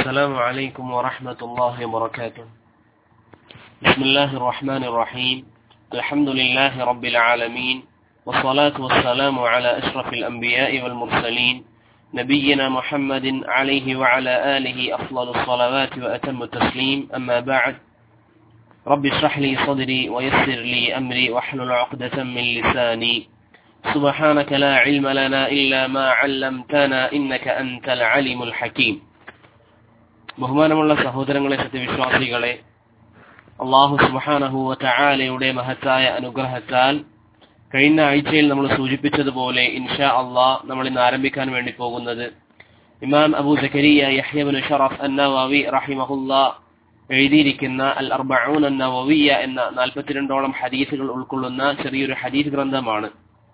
السلام عليكم ورحمة الله وبركاته بسم الله الرحمن الرحيم الحمد لله رب العالمين والصلاة والسلام على أشرف الأنبياء والمرسلين نبينا محمد عليه وعلى آله أفضل الصلوات وأتم التسليم أما بعد رب اشرح لي صدري ويسر لي أمري واحلل عقدة من لساني سبحانك لا علم لنا إلا ما علمتنا إنك أنت العليم الحكيم ബഹുമാനമുള്ള സഹോദരങ്ങളെ സത്യവിശ്വാസികളെ അള്ളാഹു സുബാനഹുവ ചായാലയുടെ മഹത്തായ അനുഗ്രഹത്താൽ കഴിഞ്ഞ ആഴ്ചയിൽ നമ്മൾ സൂചിപ്പിച്ചതുപോലെ ഇൻഷാ അള്ളാഹ് നമ്മൾ ഇന്ന് ആരംഭിക്കാൻ വേണ്ടി പോകുന്നത് ഇമാം അബൂ സക്കരിയ യഹ്യബിൻ ഷറഫ് അന്നവാവി റഹിമഹുല്ല എഴുതിയിരിക്കുന്ന അൽ അർബഊൻ അന്നവവിയ എന്ന നാൽപ്പത്തിരണ്ടോളം ഹദീസുകൾ ഉൾക്കൊള്ളുന്ന ചെറിയൊരു ഹദീസ് ഗ്രന്ഥമാണ്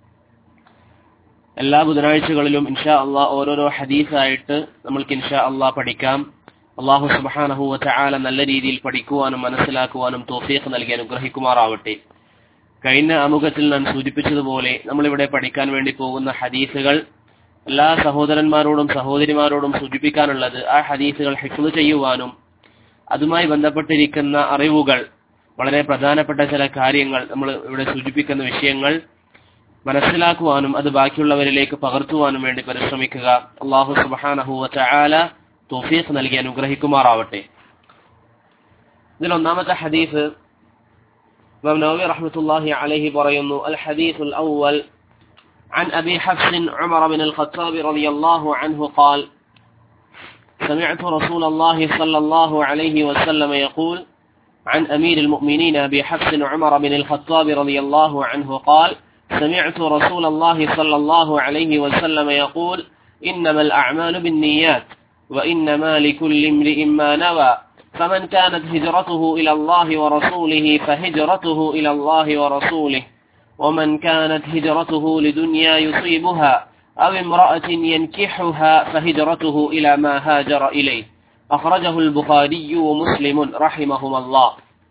എല്ലാ ബുധനാഴ്ചകളിലും ഇൻഷാ അള്ളാഹ് ഓരോരോ ഹദീസായിട്ട് നമ്മൾക്ക് ഇൻഷാ അള്ളാഹ് പഠിക്കാം അള്ളാഹു സുബാനഹു വചാല നല്ല രീതിയിൽ പഠിക്കുവാനും മനസ്സിലാക്കുവാനും തോഫീഖ് നൽകി അനുഗ്രഹിക്കുമാറാവട്ടെ കഴിഞ്ഞ ആമുഖത്തിൽ ഞാൻ സൂചിപ്പിച്ചതുപോലെ നമ്മളിവിടെ പഠിക്കാൻ വേണ്ടി പോകുന്ന ഹദീസുകൾ എല്ലാ സഹോദരന്മാരോടും സഹോദരിമാരോടും സൂചിപ്പിക്കാനുള്ളത് ആ ഹദീസുകൾ ഹിഫ്ദ് ചെയ്യുവാനും അതുമായി ബന്ധപ്പെട്ടിരിക്കുന്ന അറിവുകൾ വളരെ പ്രധാനപ്പെട്ട ചില കാര്യങ്ങൾ നമ്മൾ ഇവിടെ സൂചിപ്പിക്കുന്ന വിഷയങ്ങൾ മനസ്സിലാക്കുവാനും അത് ബാക്കിയുള്ളവരിലേക്ക് പകർത്തുവാനും വേണ്ടി പരിശ്രമിക്കുക അള്ളാഹു സുബാനഹു വചാല തോഫീഖ് നൽകി അനുഗ്രഹിക്കുമാറാവട്ടെ ഇതിൽ ഒന്നാമത്തെ ഹദീസ് ഇമാം നവവി റഹ്മത്തുള്ളാഹി അലൈഹി പറയുന്നു അൽ ഹദീസുൽ അവ്വൽ عن أبي حفص عمر بن الخطاب رضي الله عنه قال سمعت رسول الله صلى الله عليه وسلم يقول عن أمير المؤمنين أبي حفص عمر بن الخطاب رضي الله عنه قال سمعت رسول الله صلى الله عليه وسلم يقول إنما الأعمال بالنيات وإنما لكل امرئ ما نوى فمن كانت هجرته إلى الله ورسوله فهجرته إلى الله ورسوله ومن كانت هجرته لدنيا يصيبها أو امرأة ينكحها فهجرته إلى ما هاجر إليه أخرجه البخاري ومسلم رحمهما الله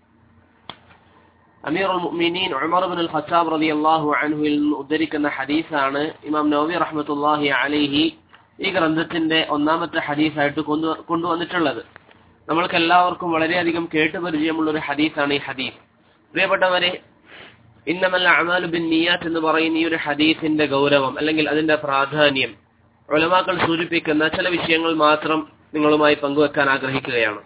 أمير المؤمنين عمر بن الخطاب رضي الله عنه ഉദ്ധരിക്കുന്ന ഹദീസാണ് ഇമാം നവവി റഹ്മത്തുള്ളാഹി അലൈഹി ഈ ഗ്രന്ഥത്തിന്റെ ഒന്നാമത്തെ ഹദീസായിട്ട് കൊണ്ടു കൊണ്ടുവന്നിട്ടുള്ളത് നമ്മൾക്ക് എല്ലാവർക്കും വളരെയധികം കേട്ട് പരിചയമുള്ള ഒരു ഹദീസാണ് ഈ ഹദീസ് പ്രിയപ്പെട്ടവരെ ഇന്നമല്ല അമാലു ബിൻ നിയാത്ത് എന്ന് പറയുന്ന ഈ ഒരു ഹദീസിന്റെ ഗൗരവം അല്ലെങ്കിൽ അതിന്റെ പ്രാധാന്യം ഒലമാക്കൾ സൂചിപ്പിക്കുന്ന ചില വിഷയങ്ങൾ മാത്രം നിങ്ങളുമായി പങ്കുവെക്കാൻ ആഗ്രഹിക്കുകയാണ്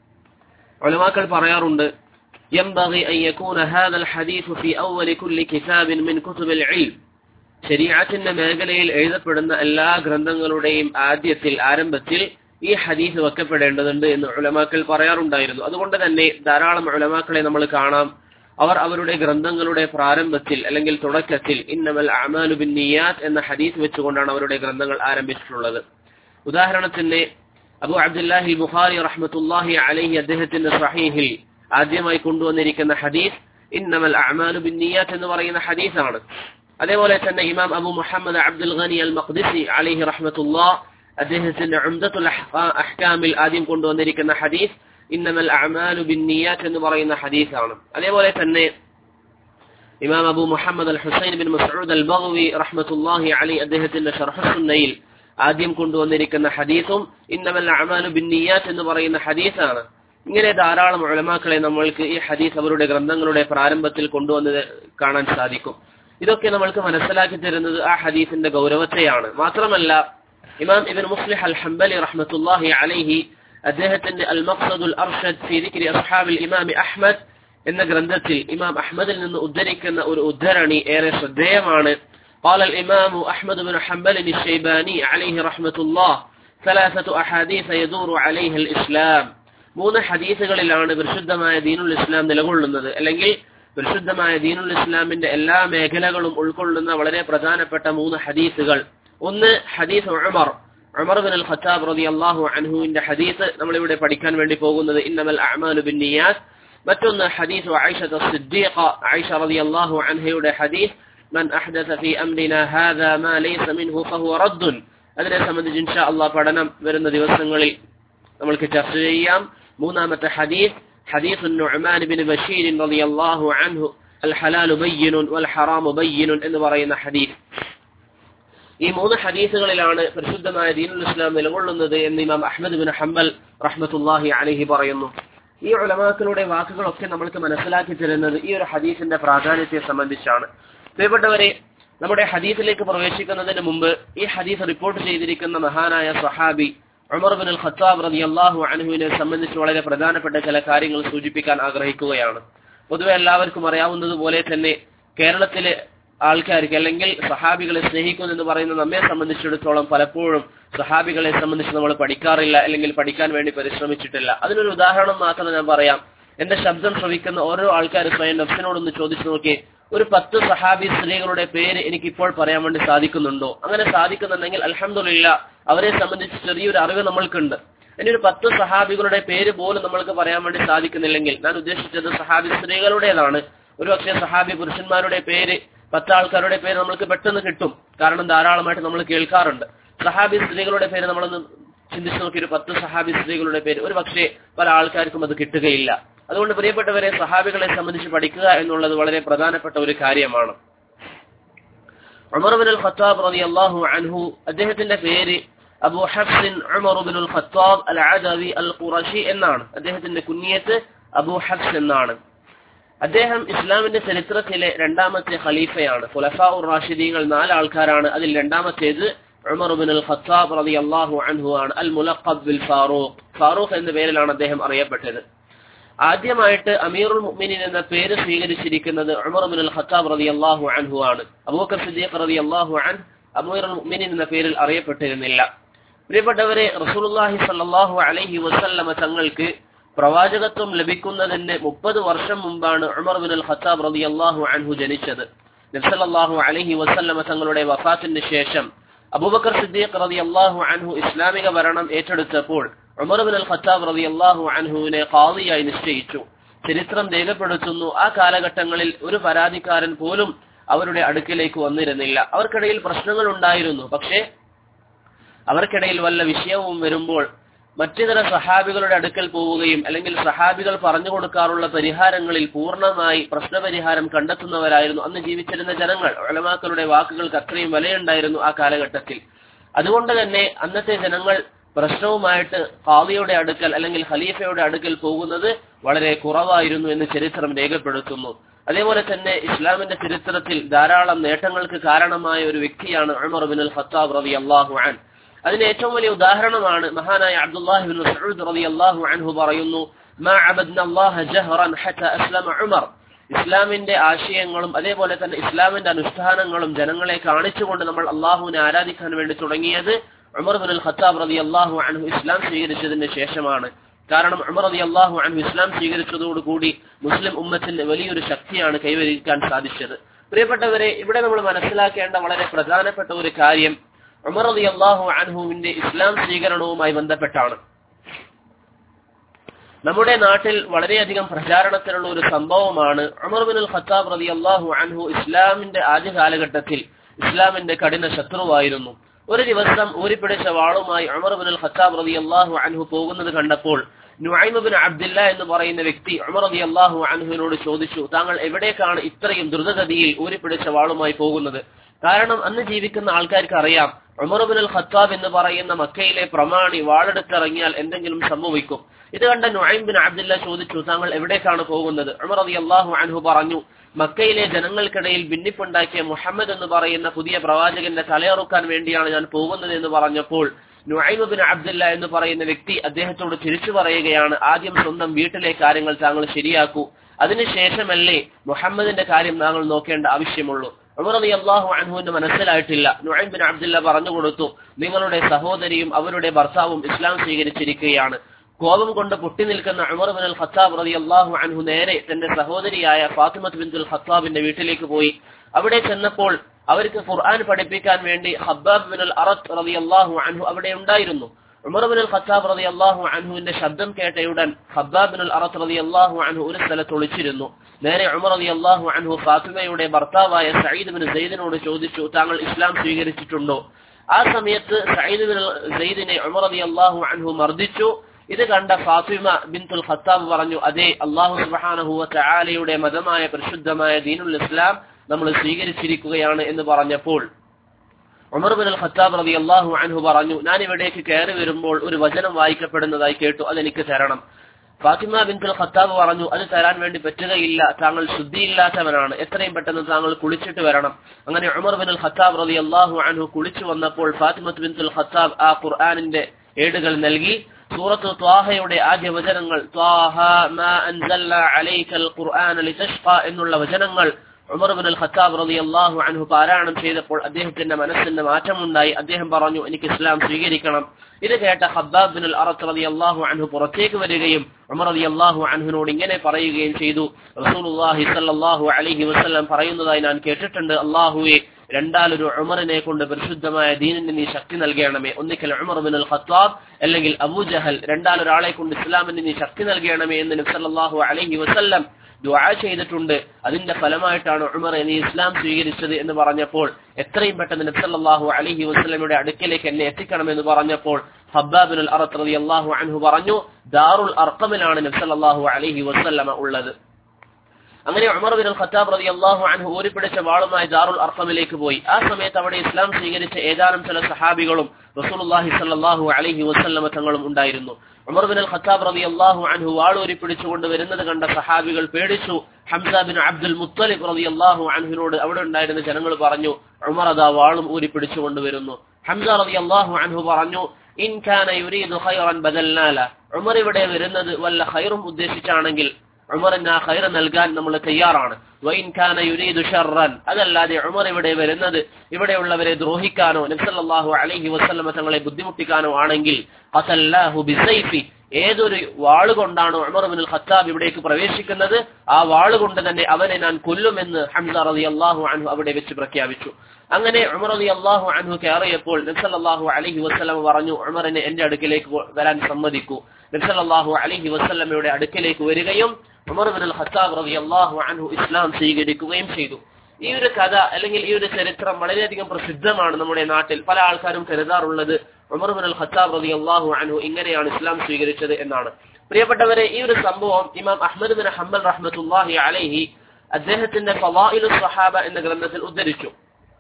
ഒലമാക്കൾ പറയാറുണ്ട് ينبغي أن يكون هذا الحديث في أول كل كتاب من كتب العلم ശരീഅത്തിന്റെ മേഖലയിൽ എഴുതപ്പെടുന്ന എല്ലാ ഗ്രന്ഥങ്ങളുടെയും ആദ്യത്തിൽ ആരംഭത്തിൽ ഈ ഹദീസ് വെക്കപ്പെടേണ്ടതുണ്ട് എന്ന് ഉലമാക്കൾ പറയാറുണ്ടായിരുന്നു അതുകൊണ്ട് തന്നെ ധാരാളം ഉലമാക്കളെ നമ്മൾ കാണാം അവർ അവരുടെ ഗ്രന്ഥങ്ങളുടെ പ്രാരംഭത്തിൽ അല്ലെങ്കിൽ തുടക്കത്തിൽ ഇന്നമൽ അമാലു ബിൻ നിയാത്ത് എന്ന ഹദീസ് വെച്ചുകൊണ്ടാണ് അവരുടെ ഗ്രന്ഥങ്ങൾ ആരംഭിച്ചിട്ടുള്ളത് ഉദാഹരണത്തിന് അബു അബ്ദുല്ലാഹി ബുഖാരി റഹ്മത്തുല്ലാഹി അലഹി അദ്ദേഹത്തിന്റെ സഹീഹിൽ ആദ്യമായി കൊണ്ടുവന്നിരിക്കുന്ന ഹദീസ് ഇന്നമൽ അമാലു ബിൻ നിയാത്ത് എന്ന് പറയുന്ന ഹദീസാണ് അതേപോലെ തന്നെ ഇമാം അബു മുഹമ്മദ് അബ്ദുൽ ഗനി അൽ മഖ്ദിസി അലിഹി റഹ്മത്തുല്ലാ അദ്ദേഹത്തിന്റെ ഉംദത്തുൽ അഹ്കാമിൽ ആദ്യം കൊണ്ടുവന്നിരിക്കുന്ന ഹദീസ് ഇന്നമൽ അഅമാലു ബിന്നിയാത്ത് എന്ന് പറയുന്ന ഹദീസാണ് അതേപോലെ തന്നെ ഇമാം Abu Muhammad al Husain bin Masud al Baghawi റഹ്മത്തുല്ലാഹി അലി അദ്ദേഹത്തിന്റെ ഷർഹുന്നയിൽ ആദ്യം കൊണ്ടുവന്നിരിക്കുന്ന ഹദീസും ഇന്നമൽ അഅമാലു ബിന്നിയാത്ത് എന്ന് പറയുന്ന ഹദീസാണ് ഇങ്ങനെ ധാരാളം ഉലമാക്കളെ നമ്മൾക്ക് ഈ ഹദീസ് അവരുടെ ഗ്രന്ഥങ്ങളുടെ പ്രാരംഭത്തിൽ കൊണ്ടുവന്നത് കാണാൻ സാധിക്കും ഇതൊക്കെ നമ്മൾക്ക് മനസ്സിലാക്കി തരുന്നത് ആ ഹദീസിന്റെ ഗൗരവത്തെയാണ് മാത്രമല്ല ഇമാം ഇബൻ മുസ്ലിഹ് അൽ ഹംബലി റഹ്മത്തുല്ലാഹി അലൈഹി അദ്ദേഹത്തിന്റെ അൽ മഖ്സദുൽ അർഷദ് ഫി ദിക്രി അസ്ഹാബിൽ ഇമാം അഹ്മദ് എന്ന ഗ്രന്ഥത്തിൽ ഇമാം അഹ്മദിൽ നിന്ന് ഉദ്ധരിക്കുന്ന ഒരു ഉദ്ധരണി ഏറെ ശ്രദ്ധേയമാണ് قال الإمام أحمد بن حنبل الشيباني عليه رحمة الله ثلاثة أحاديث يدور عليها الإسلام മൂന്ന് ഹദീസുകളിലാണ് പരിശുദ്ധമായ ദീനുൽ ഇസ്ലാം നിലകൊള്ളുന്നത് അല്ലെങ്കിൽ പരിശുദ്ധമായ ദീനുൽ ഇസ്ലാമിന്റെ എല്ലാ മേഖലകളും ഉൾക്കൊള്ളുന്ന വളരെ പ്രധാനപ്പെട്ട മൂന്ന് ഹദീസുകൾ ഒന്ന് ഹദീസ് Umar Umar bin al Khattab റളിയല്ലാഹു അൻഹുവിന്റെ ഹദീസ് നമ്മൾ ഇവിടെ പഠിക്കാൻ വേണ്ടി പോകുന്നത് ഇന്നമൽ അഅമാലു ബിന്നിയാത്ത് മറ്റൊന്ന് ഹദീസ് ആയിഷ സിദ്ദീഖ ആയിഷ റളിയല്ലാഹു അൻഹയുടെ ഹദീസ് മൻ അഹ്ദസ ഫീ അംരിനാ ഹാദാ മാ ലൈസ മിൻഹു ഫഹുവ റദ്ദുൻ അതിനെ സംബന്ധിച്ച് ഇൻഷാ അല്ലാഹ് പഠനം വരുന്ന ദിവസങ്ങളിൽ നമ്മൾക്ക് ചർച്ച ചെയ്യാം മൂന്നാമത്തെ ഹദീസ് حديث النعمان بن بشير رضي الله عنه الحلال بين والحرام بين എന്ന് പറയുന്ന ഹദീസ് ഈ മൂന്ന് ഹദീസുകളിലാണ് പരിശുദ്ധമായ ദീനുൽ ഇസ്ലാം നിലകൊള്ളുന്നത് എന്ന് ഇമാം അഹ്മദ് ബിൻ ഹംബൽ റഹ്മത്തുല്ലാഹി അലഹി പറയുന്നു ഈ ഉലമാക്കളുടെ വാക്കുകളൊക്കെ നമ്മൾക്ക് മനസ്സിലാക്കി തരുന്നത് ഈ ഒരു ഹദീസിന്റെ പ്രാധാന്യത്തെ സംബന്ധിച്ചാണ് പ്രിയപ്പെട്ടവരെ നമ്മുടെ ഹദീസിലേക്ക് പ്രവേശിക്കുന്നതിന് മുമ്പ് ഈ ഹദീസ് റിപ്പോർട്ട് ചെയ്തിരിക്കുന്ന മഹാനായ സഹാബി ഉമർ ബിൻ അൽ ഖത്താബ് റതി അള്ളാഹു അനഹുവിനെ സംബന്ധിച്ച് വളരെ പ്രധാനപ്പെട്ട ചില കാര്യങ്ങൾ സൂചിപ്പിക്കാൻ ആഗ്രഹിക്കുകയാണ് പൊതുവെ എല്ലാവർക്കും അറിയാവുന്നതുപോലെ തന്നെ കേരളത്തിലെ ആൾക്കാർക്ക് അല്ലെങ്കിൽ സഹാബികളെ സ്നേഹിക്കുന്നു എന്ന് പറയുന്ന നമ്മെ സംബന്ധിച്ചിടത്തോളം പലപ്പോഴും സഹാബികളെ സംബന്ധിച്ച് നമ്മൾ പഠിക്കാറില്ല അല്ലെങ്കിൽ പഠിക്കാൻ വേണ്ടി പരിശ്രമിച്ചിട്ടില്ല അതിനൊരു ഉദാഹരണം മാത്രം ഞാൻ പറയാം എന്റെ ശബ്ദം ശ്രവിക്കുന്ന ഓരോ ആൾക്കാർ സ്വയം നഫ്സിനോടൊന്ന് ചോദിച്ചു നോക്കി ഒരു പത്ത് സഹാബി സ്ത്രീകളുടെ പേര് എനിക്ക് ഇപ്പോൾ പറയാൻ വേണ്ടി സാധിക്കുന്നുണ്ടോ അങ്ങനെ സാധിക്കുന്നുണ്ടെങ്കിൽ അലഹമില്ല അവരെ സംബന്ധിച്ച് ചെറിയൊരു അറിവ് നമ്മൾക്കുണ്ട് ഇനി ഒരു പത്ത് സഹാബികളുടെ പേര് പോലും നമ്മൾക്ക് പറയാൻ വേണ്ടി സാധിക്കുന്നില്ലെങ്കിൽ ഞാൻ ഉദ്ദേശിച്ചത് സഹാബി സ്ത്രീകളുടേതാണ് ഒരുപക്ഷെ സഹാബി പുരുഷന്മാരുടെ പേര് പത്ത് ആൾക്കാരുടെ പേര് നമ്മൾക്ക് പെട്ടെന്ന് കിട്ടും കാരണം ധാരാളമായിട്ട് നമ്മൾ കേൾക്കാറുണ്ട് സഹാബി സ്ത്രീകളുടെ പേര് നമ്മളൊന്ന് ചിന്തിച്ചു നോക്കി ഒരു പത്ത് സഹാബി സ്ത്രീകളുടെ പേര് ഒരു പക്ഷേ പല ആൾക്കാർക്കും അത് കിട്ടുകയില്ല അതുകൊണ്ട് പ്രിയപ്പെട്ടവരെ സഹാബികളെ സംബന്ധിച്ച് പഠിക്കുക എന്നുള്ളത് വളരെ പ്രധാനപ്പെട്ട ഒരു കാര്യമാണ് ഉമർബിൻ ഖത്താബ് റതി അള്ളാഹു അൻഹു അദ്ദേഹത്തിന്റെ പേര് അബു ഹഫ്സിൻ ഉമർബിൻ ഖത്താബ് അൽ അദവി അൽ ഖുറഷി എന്നാണ് അദ്ദേഹത്തിന്റെ കുഞ്ഞിയത്ത് അബു ഹഫ്സ് എന്നാണ് അദ്ദേഹം ഇസ്ലാമിന്റെ ചരിത്രത്തിലെ രണ്ടാമത്തെ ഖലീഫയാണ് ഖുലഫാ ഉർ റാഷിദീങ്ങൾ നാല് ആൾക്കാരാണ് അതിൽ രണ്ടാമത്തേത് ഉമർ ബിൻ അൽ ഖത്താബ് റതി അള്ളാഹു അൻഹു ആണ് അൽ മുലഖബ് ബിൽ ഫാറൂഖ് ഫാറൂഖ് എന്ന പേരിലാണ് അദ്ദേഹം അറിയപ്പെട്ടത് ആദ്യമായിട്ട് അമീറുൽ മുഅ്മിനീൻ എന്ന പേര് സ്വീകരിച്ചിരിക്കുന്നത് ഉമർ ബിൻ അൽ ഖത്താബ് റതി അള്ളാഹു അൻഹു ആണ് അബൂബക്കർ സിദ്ദീഖ് റതി അള്ളാഹു അൻ അമീറുൽ മുഅ്മിനീൻ എന്ന പേരിൽ അറിയപ്പെട്ടിരുന്നില്ല പ്രിയപ്പെട്ടവരെ റസൂലുള്ളാഹി സ്വല്ലല്ലാഹു അലൈഹി വസല്ലമ തങ്ങൾക്ക് പ്രവാചകത്വം ലഭിക്കുന്നതിന് മുപ്പത് വർഷം മുമ്പാണ് ഉമർ ബിൻ അൽ ഖത്താബ് റതി അള്ളാഹു അൻഹു ജനിച്ചത് നബ്സല്ലാഹു അലൈഹി വസല്ലമ തങ്ങളുടെ വഫാത്തിന് ശേഷം അബൂബക്കർ സിദ്ദീഖ് റതി അള്ളാഹു അൻഹു ഇസ്ലാമിക ഭരണം ഏറ്റെടുത്തപ്പോൾ ഉമർ ബിൻ അൽ ഖത്താബ് റതി അള്ളാഹു അൻഹുവിനെ ഖാദിയായി നിശ്ചയിച്ചു ചരിത്രം രേഖപ്പെടുത്തുന്നു ആ കാലഘട്ടങ്ങളിൽ ഒരു പരാതിക്കാരൻ പോലും അവരുടെ അടുക്കിലേക്ക് വന്നിരുന്നില്ല അവർക്കിടയിൽ പ്രശ്നങ്ങൾ ഉണ്ടായിരുന്നു പക്ഷേ അവർക്കിടയിൽ വല്ല വിഷയവും വരുമ്പോൾ മറ്റിതര സഹാബികളുടെ അടുക്കൽ പോവുകയും അല്ലെങ്കിൽ സഹാബികൾ പറഞ്ഞു കൊടുക്കാറുള്ള പരിഹാരങ്ങളിൽ പൂർണ്ണമായി പ്രശ്നപരിഹാരം കണ്ടെത്തുന്നവരായിരുന്നു അന്ന് ജീവിച്ചിരുന്ന ജനങ്ങൾ ഒലമാക്കളുടെ വാക്കുകൾക്ക് അത്രയും വിലയുണ്ടായിരുന്നു ആ കാലഘട്ടത്തിൽ അതുകൊണ്ട് തന്നെ അന്നത്തെ ജനങ്ങൾ പ്രശ്നവുമായിട്ട് ഖാദിയുടെ അടുക്കൽ അല്ലെങ്കിൽ ഖലീഫയുടെ അടുക്കൽ പോകുന്നത് വളരെ കുറവായിരുന്നു എന്ന് ചരിത്രം രേഖപ്പെടുത്തുന്നു അതേപോലെ തന്നെ ഇസ്ലാമിന്റെ ചരിത്രത്തിൽ ധാരാളം നേട്ടങ്ങൾക്ക് കാരണമായ ഒരു വ്യക്തിയാണ് ഉമർ ബിൻ അൽ ഖത്താബ് റതി അള്ളാഹു അൻ അതിന് ഏറ്റവും വലിയ ഉദാഹരണമാണ് മഹാനായ അബ്ദുല്ലാഹി ബിൻ മസ്ഊദ് റളിയല്ലാഹു അൻഹു പറയുന്നു മാ അബദ്ന അല്ലാഹ ജഹറൻ ഹത്ത അസ്ലമ ഉമർ ഇസ്ലാമിന്റെ ആശയങ്ങളും അതേപോലെ തന്നെ ഇസ്ലാമിന്റെ അനുഷ്ഠാനങ്ങളും ജനങ്ങളെ കാണിച്ചുകൊണ്ട് നമ്മൾ അള്ളാഹുവിനെ ആരാധിക്കാൻ വേണ്ടി തുടങ്ങിയത് ഉമർ ബിൻ അൽ ഖത്താബ് റളിയല്ലാഹു അൻഹു ഇസ്ലാം സ്വീകരിച്ചതിന് ശേഷമാണ് കാരണം ഉമർ റളിയല്ലാഹു അൻഹു ഇസ്ലാം സ്വീകരിച്ചതോടുകൂടി മുസ്ലിം ഉമ്മത്തിന് വലിയൊരു ശക്തിയാണ് കൈവരിക്കാൻ സാധിച്ചത് പ്രിയപ്പെട്ടവരെ ഇവിടെ നമ്മൾ മനസ്സിലാക്കേണ്ട വളരെ പ്രധാനപ്പെട്ട ഒരു കാര്യം ഉമർ അലി അള്ളാഹു അൻഹുവിന്റെ ഇസ്ലാം സ്വീകരണവുമായി ബന്ധപ്പെട്ടാണ് നമ്മുടെ നാട്ടിൽ വളരെയധികം പ്രചാരണത്തിലുള്ള ഒരു സംഭവമാണ് ഉമർ ബിൻ ഖത്താബ് റതി അള്ളാഹു അൻഹു ഇസ്ലാമിന്റെ ആദ്യ കാലഘട്ടത്തിൽ ഇസ്ലാമിന്റെ കഠിന ശത്രുവായിരുന്നു ഒരു ദിവസം ഊരിപ്പിടിച്ച വാളുമായി ഉമർ ബിൻ ഖത്താബ് റതി അള്ളാഹു അൻഹു പോകുന്നത് കണ്ടപ്പോൾ നുഐമുബിൻ അബ്ദില്ല എന്ന് പറയുന്ന വ്യക്തി ഉമർ റതി അള്ളാഹു അൻഹുവിനോട് ചോദിച്ചു താങ്കൾ എവിടേക്കാണ് ഇത്രയും ദ്രുതഗതിയിൽ ഊരിപ്പിടിച്ച വാളുമായി പോകുന്നത് കാരണം അന്ന് ജീവിക്കുന്ന ആൾക്കാർക്ക് അറിയാം ഉമർബിൻ അൽ ഖത്താബ് എന്ന് പറയുന്ന മക്കയിലെ പ്രമാണി വാളെടുത്തിറങ്ങിയാൽ എന്തെങ്കിലും സംഭവിക്കും ഇത് കണ്ട നുഐം ബിൻ അബ്ദുല്ല ചോദിച്ചു താങ്കൾ എവിടേക്കാണ് പോകുന്നത് ഉമർ അലി അള്ളാഹു അൻഹു പറഞ്ഞു മക്കയിലെ ജനങ്ങൾക്കിടയിൽ ഭിന്നിപ്പുണ്ടാക്കിയ മുഹമ്മദ് എന്ന് പറയുന്ന പുതിയ പ്രവാചകന്റെ തലയറുക്കാൻ വേണ്ടിയാണ് ഞാൻ പോകുന്നത് എന്ന് പറഞ്ഞപ്പോൾ നുഐമ ബിൻ അബ്ദുല്ല എന്ന് പറയുന്ന വ്യക്തി അദ്ദേഹത്തോട് തിരിച്ചു പറയുകയാണ് ആദ്യം സ്വന്തം വീട്ടിലെ കാര്യങ്ങൾ താങ്കൾ ശരിയാക്കൂ അതിനുശേഷമല്ലേ മുഹമ്മദിന്റെ കാര്യം താങ്കൾ നോക്കേണ്ട ആവശ്യമുള്ളൂ ഉമർ അലി അള്ളാഹു അൻഹുവിന്റെ മനസ്സിലായിട്ടില്ല നുഐം ബിൻ അബ്ദുല്ല പറഞ്ഞു കൊടുത്തു നിങ്ങളുടെ സഹോദരിയും അവരുടെ ഭർത്താവും ഇസ്ലാം സ്വീകരിച്ചിരിക്കുകയാണ് കോപം കൊണ്ട് പൊട്ടി നിൽക്കുന്ന ഉമർ ബിൻ അൽ ഖത്താബ് റതി അള്ളാഹു അൻഹു നേരെ തന്റെ സഹോദരിയായ ഫാത്തിമത്ത് ബിൻ ഖത്താബിന്റെ വീട്ടിലേക്ക് പോയി അവിടെ ചെന്നപ്പോൾ അവർക്ക് ഖുർആൻ പഠിപ്പിക്കാൻ വേണ്ടി ഹബ്ബാബ് ബിൻ അൽ അറത്ത് റതി അള്ളാഹു അൻഹു അവിടെ ഉണ്ടായിരുന്നു ഉമർ ബിൻ അൽ ഖത്താബ് റതി അള്ളാഹു അൻഹുവിന്റെ ശബ്ദം കേട്ടയുടൻ ഹബ്ബാബ് ബിൻ അൽ അറത്ത് റതി അള്ളാഹു അൻഹു ഒരു സ്ഥലത്ത് ഒളിച്ചിരുന്നു നേരെ ഉമർ റതി അള്ളാഹു അൻഹു ഫാത്തിമയുടെ ഭർത്താവായ സയ്യിദ് ബിൻ സെയ്ദിനോട് ചോദിച്ചു താങ്കൾ ഇസ്ലാം സ്വീകരിച്ചിട്ടുണ്ടോ ആ സമയത്ത് സയ്യിദ് ബിൻ സെയ്ദിനെ ഉമർ റതി അള്ളാഹു അൻഹു മർദ്ദിച്ചു ഇത് കണ്ട ഫാത്തിമ ബിൻതുൽ ഖത്താബ് പറഞ്ഞു അതെ അള്ളാഹു സുബാനഹുവ ചാലയുടെ മതമായ പരിശുദ്ധമായ ദീനുൽ ഇസ്ലാം നമ്മൾ സ്വീകരിച്ചിരിക്കുകയാണ് എന്ന് പറഞ്ഞപ്പോൾ ഉമർ ബിൻ അൽ ഖത്താബ് റബി അള്ളാഹു അൻഹു പറഞ്ഞു ഞാൻ ഇവിടേക്ക് കയറി വരുമ്പോൾ ഒരു വചനം വായിക്കപ്പെടുന്നതായി കേട്ടു അതെനിക്ക് തരണം ഫാത്തിമ ബിൻതുൽ ഖത്താബ് പറഞ്ഞു അത് തരാൻ വേണ്ടി പറ്റുകയില്ല താങ്കൾ ശുദ്ധിയില്ലാത്തവനാണ് എത്രയും പെട്ടെന്ന് താങ്കൾ കുളിച്ചിട്ട് വരണം അങ്ങനെ ഉമർ ബിൻ അൽ ഖത്താബ് റബി അള്ളാഹു അൻഹു കുളിച്ചു വന്നപ്പോൾ ഫാത്തിമത്ത് ബിൻതുൽ ഖത്താബ് ആ ഖുർആാനിന്റെ ഏടുകൾ നൽകി സൂറത്ത് ത്വാഹയുടെ ആദ്യ വചനങ്ങൾ ത്വാഹ മാ അൻസൽന അലൈക്കൽ ഖുർആന ലിതഷ്ഖ എന്നുള്ള വചനങ്ങൾ ഉമർ ബിൻ അൽ ഖത്താബ് റളിയല്ലാഹു അൻഹു പാരായണം ചെയ്തപ്പോൾ അദ്ദേഹത്തിന്റെ മനസ്സിന് മാറ്റമുണ്ടായി അദ്ദേഹം പറഞ്ഞു എനിക്ക് ഇസ്ലാം സ്വീകരിക്കണം ഇത് കേട്ട ഹബ്ബാബ് ബിൻ അൽ അറത്ത് റളിയല്ലാഹു അൻഹു പുറത്തേക്ക് വരികയും ഉമർ റളിയല്ലാഹു അൻഹുവിനോട് ഇങ്ങനെ പറയുകയും ചെയ്തു റസൂലുള്ളാഹി സ്വല്ലല്ലാഹു അലൈഹി വസല്ലം പറയുന്നതായി ഞാൻ കേട്ടിട്ടുണ്ട് അല്ലാഹുവേ രണ്ടാലൊരു ഉമറിനെ കൊണ്ട് പരിശുദ്ധമായ ദീനിന് നീ ശക്തി നൽകണമേ ഒന്നിക്കൽ ഉമർ ബിൻ അൽ ഖത്താബ് അല്ലെങ്കിൽ അബൂജഹൽ രണ്ടാലൊരാളെ കൊണ്ട് ഇസ്ലാമിന് നീ ശക്തി നൽകണമേ എന്ന് നബി സല്ലല്ലാഹു അലൈഹി വസല്ലം ദുആ ചെയ്തിട്ടുണ്ട് അതിന്റെ ഫലമായിട്ടാണ് ഉമർ നീ ഇസ്ലാം സ്വീകരിച്ചത് എന്ന് പറഞ്ഞപ്പോൾ എത്രയും പെട്ടെന്ന് നബി സല്ലല്ലാഹു അലൈഹി വസല്ലമയുടെ അടുക്കലേക്ക് എന്നെ എത്തിക്കണമെന്ന് പറഞ്ഞപ്പോൾ ഹബ്ബാബിൻ അൽ അറത്ത് റളിയല്ലാഹു അൻഹു പറഞ്ഞു ദാറുൽ അർഖമിലാണ് നബി സല്ലല്ലാഹു അലൈഹി വസല്ലമ ഉള്ളത് അങ്ങനെ ഉമർ ബിൻ ഖത്താബ് റതി അള്ളാഹു അൻഹു ഊരിപ്പിടിച്ച വാളുമായി ദാറുൽ അർഖമിലേക്ക് പോയി ആ സമയത്ത് അവിടെ ഇസ്ലാം സ്വീകരിച്ച ഏതാനും ചില സഹാബികളും റസൂലുള്ളാഹി സ്വല്ലല്ലാഹു അലൈഹി വസല്ലമ തങ്ങളും ഉണ്ടായിരുന്നു ഉമർ ബിൻ ഖത്താബ് റതി അള്ളാഹു അൻഹു വാളൂരി പിടിച്ചുകൊണ്ട് വരുന്നത് കണ്ട സഹാബികൾ പേടിച്ചു ഹംസ ബിൻ അബ്ദുൽ മുത്തലിബ് റതി അള്ളാഹു അൻഹുനോട് അവിടെ ഉണ്ടായിരുന്ന ജനങ്ങൾ പറഞ്ഞു ഉമർ അതാ വാളും ഊരി പിടിച്ചുകൊണ്ട് വരുന്നു ഹംസ റതി അള്ളാഹു അൻഹു പറഞ്ഞു ഇൻ ഖാന യുരീദു ഖൈറൻ ബദൽനാല ഉമർ ഇവിടെ വരുന്നത് വല്ല ഖൈറും ഉദ്ദേശിച്ചാണെങ്കിൽ ഉമറിന് ആ ഖൈർ നൽകാൻ നമ്മൾ തയ്യാറാണ് വൈൻ ഖാന യുരീദു ഷർറൻ അതല്ലാതെ ഉമർ ഇവിടെ വരുന്നത് ഇവിടെയുള്ളവരെ ദ്രോഹിക്കാനോ നബ്സല്ലാഹു അലൈഹി വസല്ലമ തങ്ങളെ ബുദ്ധിമുട്ടിക്കാനോ ആണെങ്കിൽ അസല്ലാഹു ബിസൈഫി ഏതൊരു വാളുകൊണ്ടാണോ ഉമർ ബിൻ ഖത്താബ് ഇവിടേക്ക് പ്രവേശിക്കുന്നത് ആ വാളുകൊണ്ട് തന്നെ അവനെ ഞാൻ കൊല്ലുമെന്ന് ഹംസ റതി അള്ളാഹു അൻഹു അവിടെ വെച്ച് പ്രഖ്യാപിച്ചു അങ്ങനെ ഉമർ റതി അള്ളാഹു അൻഹു കയറിയപ്പോൾ നബ്സല്ലാഹു അലൈഹി വസ്ലമ പറഞ്ഞു ഉമറിനെ എന്റെ അടുക്കിലേക്ക് വരാൻ സമ്മതിക്കൂ നബ്സല്ലാഹു അലൈഹി വസ്ലമയുടെ അടുക്കിലേക്ക് വരികയും ഉമർ ബിൻ അൽ ഖത്താബ് റതി അള്ളാഹു അൻഹു ഇസ്ലാം സ്വീകരിക്കുകയും ചെയ്തു ഈ ഒരു കഥ അല്ലെങ്കിൽ ഈ ഒരു ചരിത്രം വളരെയധികം പ്രസിദ്ധമാണ് നമ്മുടെ നാട്ടിൽ പല ആൾക്കാരും കരുതാറുള്ളത് ഉമർ ബിൻ അൽ ഖത്താബ് റതി അള്ളാഹു അൻഹു ഇങ്ങനെയാണ് ഇസ്ലാം സ്വീകരിച്ചത് എന്നാണ് പ്രിയപ്പെട്ടവരെ ഈ ഒരു സംഭവം ഇമാം അഹമ്മദ് ബിൻ ഹംബൽ റഹ്മത്തുല്ലാഹി അലൈഹി അദ്ദേഹത്തിന്റെ ഫവായിലു സഹാബ എന്ന ഗ്രന്ഥത്തിൽ ഉദ്ധരിച്ചു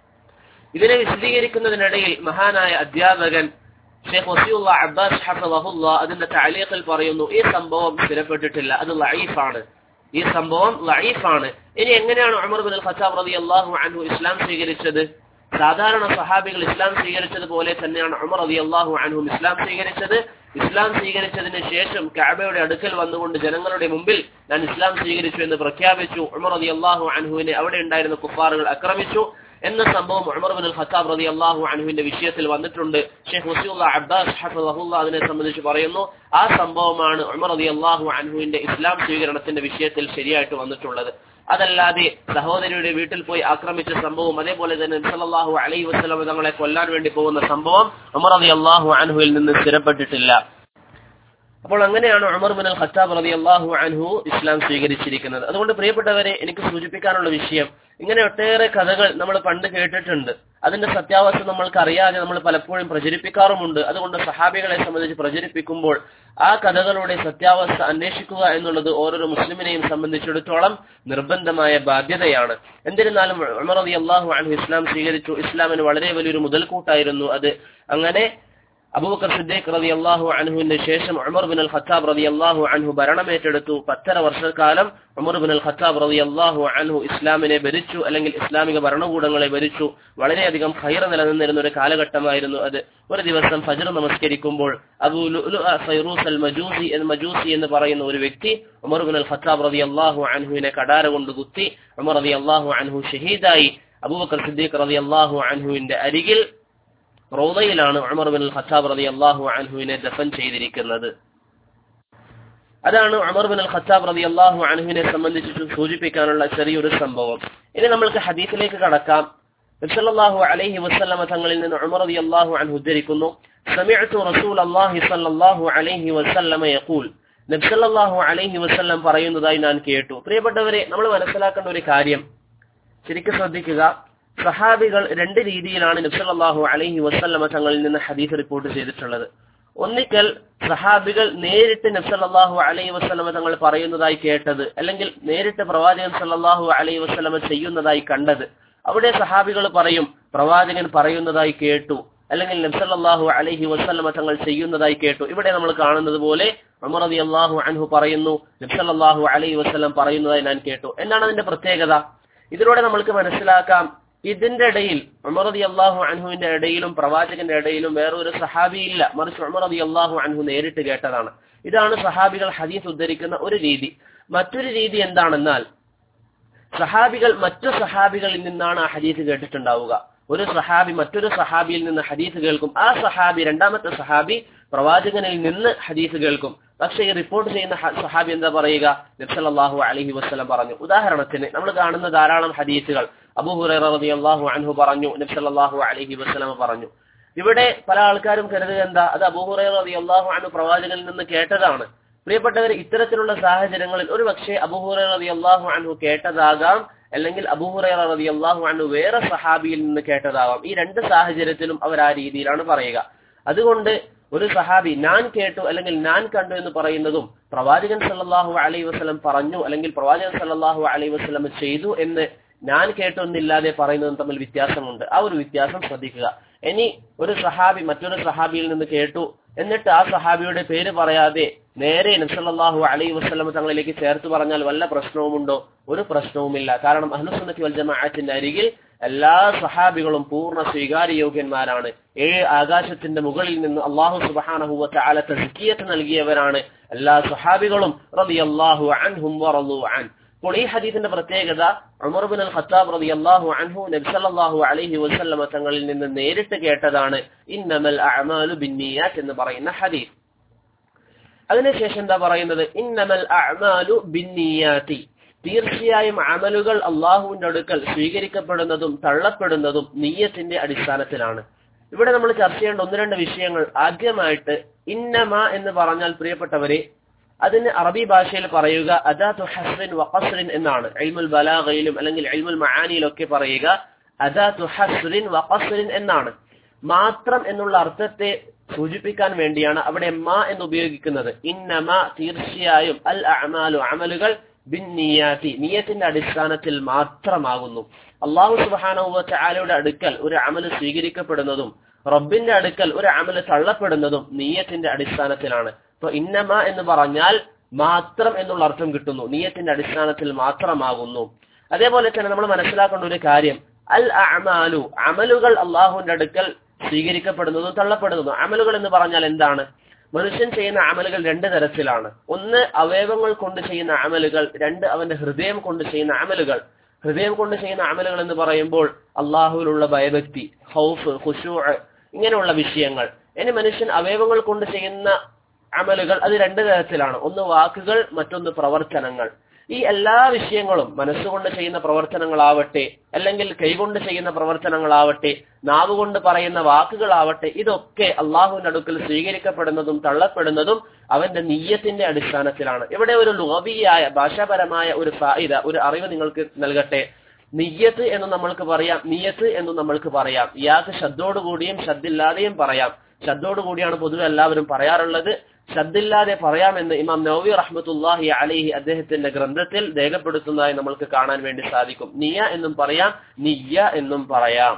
ഇതിനെ വിശദീകരിക്കുന്നതിനിടയിൽ മഹാനായ അധ്യാപകൻ ഷെയ്ഖ് വസിയുള്ള അബ്ബാസ് ഹഫദഹുല്ല അതിന്റെ താലീഖിൽ പറയുന്നു ഈ സംഭവം സ്ഥിരപ്പെട്ടിട്ടില്ല അത് ലൈഫാണ് ഈ സംഭവം ലൈഫാണ് ഇനി എങ്ങനെയാണ് ഉമർ ബിൻ ഖത്താബ് റതി അള്ളാഹു അൻഹു ഇസ്ലാം സ്വീകരിച്ചത് സാധാരണ സഹാബികൾ ഇസ്ലാം സ്വീകരിച്ചതുപോലെ തന്നെയാണ് ഉമർ റതി അള്ളാഹു അൻഹും ഇസ്ലാം സ്വീകരിച്ചത് ഇസ്ലാം സ്വീകരിച്ചതിന് ശേഷം കാബയുടെ അടുക്കൽ വന്നുകൊണ്ട് ജനങ്ങളുടെ മുമ്പിൽ ഞാൻ ഇസ്ലാം സ്വീകരിച്ചു എന്ന് പ്രഖ്യാപിച്ചു ഉമർ റതി അള്ളാഹു അൻഹുവിനെ അവിടെ ഉണ്ടായിരുന്ന കുഫാറുകൾ ആക്രമിച്ചു എന്ന സംഭവം ഉമർ ബിൻ ഖത്താബ് റതി അള്ളാഹു അൻഹുവിന്റെ വിഷയത്തിൽ വന്നിട്ടുണ്ട് ഷെയ്ഖ് വസീഉല്ല അബ്ബാസ് ഹഫദഹുല്ല അതിനെ സംബന്ധിച്ച് പറയുന്നു ആ സംഭവമാണ് ഉമർ റതി അള്ളാഹു അൻഹുവിന്റെ ഇസ്ലാം സ്വീകരണത്തിന്റെ വിഷയത്തിൽ ശരിയായിട്ട് വന്നിട്ടുള്ളത് അതല്ലാതെ സഹോദരിയുടെ വീട്ടിൽ പോയി ആക്രമിച്ച സംഭവം അതേപോലെ തന്നെ സല്ലല്ലാഹു അലൈഹി വസല്ലം തങ്ങളെ കൊല്ലാൻ വേണ്ടി പോകുന്ന സംഭവം ഉമർ റതി അള്ളാഹു അൻഹുവിൽ നിന്ന് സ്ഥിരപ്പെട്ടിട്ടില്ല അപ്പോൾ അങ്ങനെയാണ് ഉമർ ബിൻ അൽ ഖത്താബ് റതി അള്ളാഹു അൻഹു ഇസ്ലാം സ്വീകരിച്ചിരിക്കുന്നത് അതുകൊണ്ട് പ്രിയപ്പെട്ടവരെ എനിക്ക് സൂചിപ്പിക്കാനുള്ള വിഷയം ഇങ്ങനെ ഒട്ടേറെ കഥകൾ നമ്മൾ പണ്ട് കേട്ടിട്ടുണ്ട് അതിന്റെ സത്യാവസ്ഥ നമ്മൾക്ക് അറിയാതെ നമ്മൾ പലപ്പോഴും പ്രചരിപ്പിക്കാറുമുണ്ട് അതുകൊണ്ട് സഹാബികളെ സംബന്ധിച്ച് പ്രചരിപ്പിക്കുമ്പോൾ ആ കഥകളുടെ സത്യാവസ്ഥ അന്വേഷിക്കുക എന്നുള്ളത് ഓരോരോ മുസ്ലിമിനെയും സംബന്ധിച്ചിടത്തോളം നിർബന്ധമായ ബാധ്യതയാണ് എന്നിരുന്നാലും ഉമർ റതി അള്ളാഹു അൻഹു ഇസ്ലാം സ്വീകരിച്ചു ഇസ്ലാമിന് വളരെ വലിയൊരു മുതൽക്കൂട്ടായിരുന്നു അത് അങ്ങനെ അബൂബക്കർ സിദ്ദീഖ് റതി അള്ളാഹു അൻഹുവിന്റെ ശേഷം ഉമർ ബിൻ അൽ ഖത്താബ് റതി അള്ളാഹു അൻഹു ഭരണമേറ്റെടുത്തു പത്തര വർഷക്കാലം ഉമർ ബിൻ അൽ ഖത്താബ് റതി അള്ളാഹു അൻഹു ഇസ്ലാമിനെ ഭരിച്ചു അല്ലെങ്കിൽ ഇസ്ലാമിക ഭരണകൂടങ്ങളെ ഭരിച്ചു വളരെയധികം ഖൈർ നിലനിന്നിരുന്ന ഒരു കാലഘട്ടമായിരുന്നു അത് ഒരു ദിവസം ഫജർ നമസ്കരിക്കുമ്പോൾ അബൂ ഫൈറൂസ് അൽ മജൂസി എന്ന് മജൂസി എന്ന് പറയുന്ന ഒരു വ്യക്തി ഉമർ ബിൻ അൽ ഖത്താബ് റതി അള്ളാഹു അൻഹുവിനെ കടാര കൊണ്ട് കുത്തി ഉമർ റതി അള്ളാഹു അൻഹു ഷഹീദായി അബൂബക്കർ സിദ്ദീഖ് റതി അള്ളാഹു അൻഹുവിന്റെ അരികിൽ റോദയിലാണ് ഉമർ ബിൻ ഖത്താബ് റതി അള്ളാഹു അൻഹുവിനെ ദഫൻ ചെയ്തിരിക്കുന്നത് അതാണ് ഉമർ ബിൻ ഖത്താബ് റതി അള്ളാഹു അൻഹുവിനെ സംബന്ധിച്ച് സൂചിപ്പിക്കാനുള്ള ചെറിയൊരു സംഭവം ഇനി നമ്മൾക്ക് ഹദീസിലേക്ക് കടക്കാം നബ്സല്ലാഹു അലൈഹി വസല്ലമ തങ്ങളിൽ നിന്ന് ഉമർ റതി അള്ളാഹു അൻഹു ഉദ്ധരിക്കുന്നു سمعت رسول الله صلى الله عليه وسلم يقول നബ്സല്ലാഹു അലൈഹി വസല്ലം പറയുന്നതായി ഞാൻ കേട്ടു പ്രിയപ്പെട്ടവരെ നമ്മൾ മനസ്സിലാക്കേണ്ട ഒരു കാര്യം ശരിക്കും ശ്രദ്ധിക്കുക സഹാബികൾ രണ്ട് രീതിയിലാണ് നബ്സല്ലാഹു അലൈഹി വസല്ലമ തങ്ങളിൽ നിന്ന് ഹദീസ് റിപ്പോർട്ട് ചെയ്തിട്ടുള്ളത് ഒന്നിക്കൽ സഹാബികൾ നേരിട്ട് നബ്സല്ലാഹു അലൈഹി വസ്ലമ തങ്ങൾ പറയുന്നതായി കേട്ടത് അല്ലെങ്കിൽ നേരിട്ട് പ്രവാചകൻ സല്ലാഹു അലൈഹി വസ്ലമ ചെയ്യുന്നതായി കണ്ടത് അവിടെ സഹാബികൾ പറയും പ്രവാചകൻ പറയുന്നതായി കേട്ടു അല്ലെങ്കിൽ നബ്സല്ലാഹു അലൈഹി വസ്ലമ തങ്ങൾ ചെയ്യുന്നതായി കേട്ടു ഇവിടെ നമ്മൾ കാണുന്നത് പോലെ ഉമർ റതി അള്ളാഹു അൻഹു പറയുന്നു നബ്സല്ലാഹു അലൈഹി വസ്ലം പറയുന്നതായി ഞാൻ കേട്ടു എന്താണ് അതിന്റെ പ്രത്യേകത ഇതിലൂടെ നമ്മൾക്ക് മനസ്സിലാക്കാം ഇതിന്റെ ഇടയിൽ ഉമർ റതി അള്ളാഹു അൻഹുവിന്റെ ഇടയിലും പ്രവാചകന്റെ ഇടയിലും വേറൊരു സഹാബി ഇല്ല മറിച്ച് ഉമർ റതി അള്ളാഹു അൻഹു നേരിട്ട് കേട്ടതാണ് ഇതാണ് സഹാബികൾ ഹദീസ് ഉദ്ധരിക്കുന്ന ഒരു രീതി മറ്റൊരു രീതി എന്താണെന്നാൽ സഹാബികൾ മറ്റു സഹാബികളിൽ നിന്നാണ് ആ ഹദീസ് കേട്ടിട്ടുണ്ടാവുക ഒരു സഹാബി മറ്റൊരു സഹാബിയിൽ നിന്ന് ഹദീസ് കേൾക്കും ആ സഹാബി രണ്ടാമത്തെ സഹാബി പ്രവാചകനിൽ നിന്ന് ഹദീസ് കേൾക്കും പക്ഷേ ഈ റിപ്പോർട്ട് ചെയ്യുന്ന ഹ- സഹാബി എന്താ പറയുക നബ്സല്ലാഹു അലഹി വസ്ലം പറഞ്ഞു ഉദാഹരണത്തിന് നമ്മൾ കാണുന്ന ധാരാളം ഹദീസുകൾ അബൂ ഹുറൈറ റളിയല്ലാഹു അൻഹു പറഞ്ഞു നബ്സല്ലാഹു അലഹി വസ്ലം പറഞ്ഞു ഇവിടെ പല ആൾക്കാരും കരുതുക എന്താ അത് അബൂ ഹുറൈറ റളിയല്ലാഹു അൻഹു പ്രവാചകനിൽ നിന്ന് കേട്ടതാണ് പ്രിയപ്പെട്ടവർ ഇത്തരത്തിലുള്ള സാഹചര്യങ്ങളിൽ ഒരു പക്ഷേ അബൂഹുറ റതി അള്ളാഹു അൻഹു കേട്ടതാകാം അല്ലെങ്കിൽ അബൂഹുറ റതി അള്ളാഹു അൻഹു വേറെ സഹാബിയിൽ നിന്ന് കേട്ടതാകാം ഈ രണ്ട് സാഹചര്യത്തിലും അവർ ആ രീതിയിലാണ് പറയുക അതുകൊണ്ട് ഒരു സഹാബി ഞാൻ കേട്ടു അല്ലെങ്കിൽ ഞാൻ കണ്ടു എന്ന് പറയുന്നതും പ്രവാചകൻ സല്ലല്ലാഹു അലൈഹി വസല്ലം പറഞ്ഞു അല്ലെങ്കിൽ പ്രവാചകൻ സല്ലല്ലാഹു അലൈഹി വസല്ലം ചെയ്തു എന്ന് ഞാൻ കേട്ടു എന്നില്ലാതെ പറയുന്നതും തമ്മിൽ വ്യത്യാസമുണ്ട് ആ ഒരു വ്യത്യാസം ശ്രദ്ധിക്കുക ഇനി ഒരു സഹാബി മറ്റൊരു സഹാബിയിൽ നിന്ന് കേട്ടു എന്നിട്ട് ആ സഹാബിയുടെ പേര് പറയാതെ നേരെ നബ്സല്ലാഹു അലൈഹി വസ്ലം തങ്ങളിലേക്ക് ചേർത്ത് പറഞ്ഞാൽ വല്ല പ്രശ്നവുമുണ്ടോ ഒരു പ്രശ്നവുമില്ല കാരണം അഹ്ലുസുന്നത്തി വൽ ജമാഅത്തിന്റെ അരികിൽ എല്ലാ സഹാബികളും പൂർണ്ണ സ്വീകാര്യയോഗ്യന്മാരാണ് ഏഴ് ആകാശത്തിന്റെ മുകളിൽ നിന്ന് അള്ളാഹു സുബഹാനഹുവ ചാല തസ്കിയത്ത് നൽകിയവരാണ് എല്ലാ സഹാബികളും റളിയല്ലാഹു അൻഹും വറളു അൻ അപ്പോൾ ഈ ഹദീസിന്റെ പ്രത്യേകത ഉമർ ബിൻ അൽ ഖത്താബ് റളിയല്ലാഹു അൻഹു നബി സല്ലല്ലാഹു അലൈഹി വസല്ലമ തങ്ങളിൽ നിന്ന് നേരിട്ട് കേട്ടതാണ് ഇന്നമൽ അഅമാലു ബിന്നിയാത്ത് എന്ന് പറയുന്ന ഹദീസ് അതിനുശേഷം എന്താ പറയുന്നത് ഇന്നമൽ അഅമാലു ബിന്നിയാത്തി തീർച്ചയായും അമലുകൾ അള്ളാഹുവിന്റെ അടുക്കൽ സ്വീകരിക്കപ്പെടുന്നതും തള്ളപ്പെടുന്നതും നീയത്തിന്റെ അടിസ്ഥാനത്തിലാണ് ഇവിടെ നമ്മൾ ചർച്ച ചെയ്യേണ്ട ഒന്ന് രണ്ട് വിഷയങ്ങൾ ആദ്യമായിട്ട് ഇന്നമ എന്ന് പറഞ്ഞാൽ പ്രിയപ്പെട്ടവരെ അതിന് അറബി ഭാഷയിൽ പറയുക അദാത്തു ഹസ്റിൻ വഖസ്റിൻ എന്നാണ് എൽമുൽ ബലാഗയിലും അല്ലെങ്കിൽ എൽമുൽ മഹാനിയിലൊക്കെ പറയുക അദാത്തു ഹസ്റിൻ വഖസ്റിൻ എന്നാണ് മാത്രം എന്നുള്ള അർത്ഥത്തെ സൂചിപ്പിക്കാൻ വേണ്ടിയാണ് അവിടെ മ എന്ന് ഉപയോഗിക്കുന്നത് ഇന്നമ തീർച്ചയായും അൽ അഅമാലു അമലുകൾ ബിന്നിയാത്തി നിയത്തിന്റെ അടിസ്ഥാനത്തിൽ മാത്രമാകുന്നു അള്ളാഹു സുബാനവ ചാലയുടെ അടുക്കൽ ഒരു അമല് സ്വീകരിക്കപ്പെടുന്നതും റബ്ബിന്റെ അടുക്കൽ ഒരു അമല് തള്ളപ്പെടുന്നതും നീയത്തിന്റെ അടിസ്ഥാനത്തിലാണ് അപ്പൊ ഇന്നമ എന്ന് പറഞ്ഞാൽ മാത്രം എന്നുള്ള അർത്ഥം കിട്ടുന്നു നീയത്തിന്റെ അടിസ്ഥാനത്തിൽ മാത്രമാകുന്നു അതേപോലെ തന്നെ നമ്മൾ മനസ്സിലാക്കേണ്ട ഒരു കാര്യം അൽ അഅമാലു അമലുകൾ അള്ളാഹുവിന്റെ അടുക്കൽ സ്വീകരിക്കപ്പെടുന്നതും തള്ളപ്പെടുന്നതും അമലുകൾ എന്ന് പറഞ്ഞാൽ എന്താണ് മനുഷ്യൻ ചെയ്യുന്ന അമലുകൾ രണ്ട് തരത്തിലാണ് ഒന്ന് അവയവങ്ങൾ കൊണ്ട് ചെയ്യുന്ന അമലുകൾ രണ്ട് അവന്റെ ഹൃദയം കൊണ്ട് ചെയ്യുന്ന അമലുകൾ ഹൃദയം കൊണ്ട് ചെയ്യുന്ന അമലുകൾ എന്ന് പറയുമ്പോൾ അള്ളാഹുവിലുള്ള ഭയഭക്തി ഹൗഫ് ഖുശൂ ഇങ്ങനെയുള്ള വിഷയങ്ങൾ ഇനി മനുഷ്യൻ അവയവങ്ങൾ കൊണ്ട് ചെയ്യുന്ന അമലുകൾ അത് രണ്ട് തരത്തിലാണ് ഒന്ന് വാക്കുകൾ മറ്റൊന്ന് പ്രവർത്തനങ്ങൾ ഈ എല്ലാ വിഷയങ്ങളും മനസ്സുകൊണ്ട് ചെയ്യുന്ന പ്രവർത്തനങ്ങളാവട്ടെ അല്ലെങ്കിൽ കൈകൊണ്ട് ചെയ്യുന്ന പ്രവർത്തനങ്ങളാവട്ടെ നാവുകൊണ്ട് പറയുന്ന വാക്കുകളാവട്ടെ ഇതൊക്കെ അള്ളാഹുവിന്റെ അടുക്കൽ സ്വീകരിക്കപ്പെടുന്നതും തള്ളപ്പെടുന്നതും അവന്റെ നീയത്തിന്റെ അടിസ്ഥാനത്തിലാണ് ഇവിടെ ഒരു ലോബിയായ ഭാഷാപരമായ ഒരു ഫായിദ ഒരു അറിവ് നിങ്ങൾക്ക് നൽകട്ടെ നിയ്യത്ത് എന്ന് നമ്മൾക്ക് പറയാം നിയത്ത് എന്ന് നമ്മൾക്ക് പറയാം ഇയാൾക്ക് ശബ്ദോടുകൂടിയും ശബ്ദില്ലാതെയും പറയാം ശബ്ദോടുകൂടിയാണ് പൊതുവെ എല്ലാവരും പറയാറുള്ളത് ശബ്ദില്ലാതെ പറയാമെന്ന് ഇമാം നവവി റഹ്മത്തുല്ലാഹി അലൈഹി അദ്ദേഹത്തിന്റെ ഗ്രന്ഥത്തിൽ രേഖപ്പെടുത്തുന്നതായി നമ്മൾക്ക് കാണാൻ വേണ്ടി സാധിക്കും നിയ എന്നും പറയാം നിയ്യ എന്നും പറയാം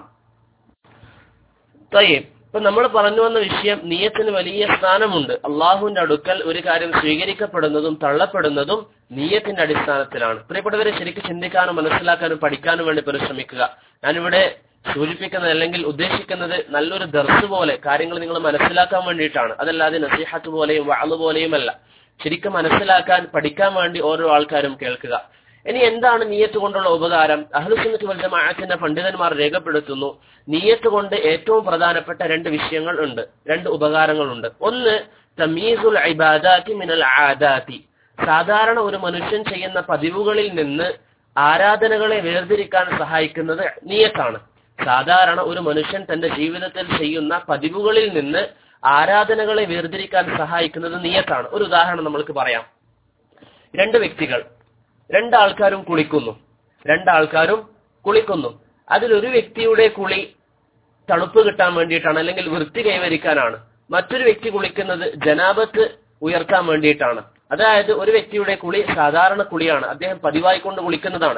തയ്യബ് ഇപ്പൊ നമ്മൾ പറഞ്ഞു വന്ന വിഷയം നീയത്തിന് വലിയ സ്ഥാനമുണ്ട് അള്ളാഹുവിന്റെ അടുക്കൽ ഒരു കാര്യം സ്വീകരിക്കപ്പെടുന്നതും തള്ളപ്പെടുന്നതും നീയത്തിന്റെ അടിസ്ഥാനത്തിലാണ് പ്രിയപ്പെട്ടവരെ ശരിക്കും ചിന്തിക്കാനും മനസ്സിലാക്കാനും പഠിക്കാനും വേണ്ടി പരിശ്രമിക്കുക ഞാനിവിടെ സൂചിപ്പിക്കുന്നത് അല്ലെങ്കിൽ ഉദ്ദേശിക്കുന്നത് നല്ലൊരു ദർസ് പോലെ കാര്യങ്ങൾ നിങ്ങൾ മനസ്സിലാക്കാൻ വേണ്ടിയിട്ടാണ് അതല്ലാതെ നസീഹത്ത് പോലെയും വാള് പോലെയുമല്ല ശരിക്കും മനസ്സിലാക്കാൻ പഠിക്കാൻ വേണ്ടി ഓരോ ആൾക്കാരും കേൾക്കുക ഇനി എന്താണ് നീയത്ത് കൊണ്ടുള്ള ഉപകാരം അഹ്ലുസുന്നത്ത് വൽ ജമാഅത്തിന്റെ പണ്ഡിതന്മാർ രേഖപ്പെടുത്തുന്നു നീയത്ത് കൊണ്ട് ഏറ്റവും പ്രധാനപ്പെട്ട രണ്ട് വിഷയങ്ങൾ ഉണ്ട് രണ്ട് ഉപകാരങ്ങളുണ്ട് ഒന്ന് തമീസുൽ ഇബാദാത്തി മിനൽ ആദാത്തി സാധാരണ ഒരു മനുഷ്യൻ ചെയ്യുന്ന പതിവുകളിൽ നിന്ന് ആരാധനകളെ വേർതിരിക്കാൻ സഹായിക്കുന്നത് നീയത്താണ് സാധാരണ ഒരു മനുഷ്യൻ തന്റെ ജീവിതത്തിൽ ചെയ്യുന്ന പതിവുകളിൽ നിന്ന് ആരാധനകളെ വേർതിരിക്കാൻ സഹായിക്കുന്നത് നീയത്താണ് ഒരു ഉദാഹരണം നമ്മൾക്ക് പറയാം രണ്ട് വ്യക്തികൾ രണ്ടാൾക്കാരും കുളിക്കുന്നു രണ്ടാൾക്കാരും കുളിക്കുന്നു അതിലൊരു വ്യക്തിയുടെ കുളി തണുപ്പ് കിട്ടാൻ വേണ്ടിയിട്ടാണ് അല്ലെങ്കിൽ വൃത്തി കൈവരിക്കാനാണ് മറ്റൊരു വ്യക്തി കുളിക്കുന്നത് ജനാപത്ത് ഉയർത്താൻ വേണ്ടിയിട്ടാണ് അതായത് ഒരു വ്യക്തിയുടെ കുളി സാധാരണ കുളിയാണ് അദ്ദേഹം പതിവായി കൊണ്ട് കുളിക്കുന്നതാണ്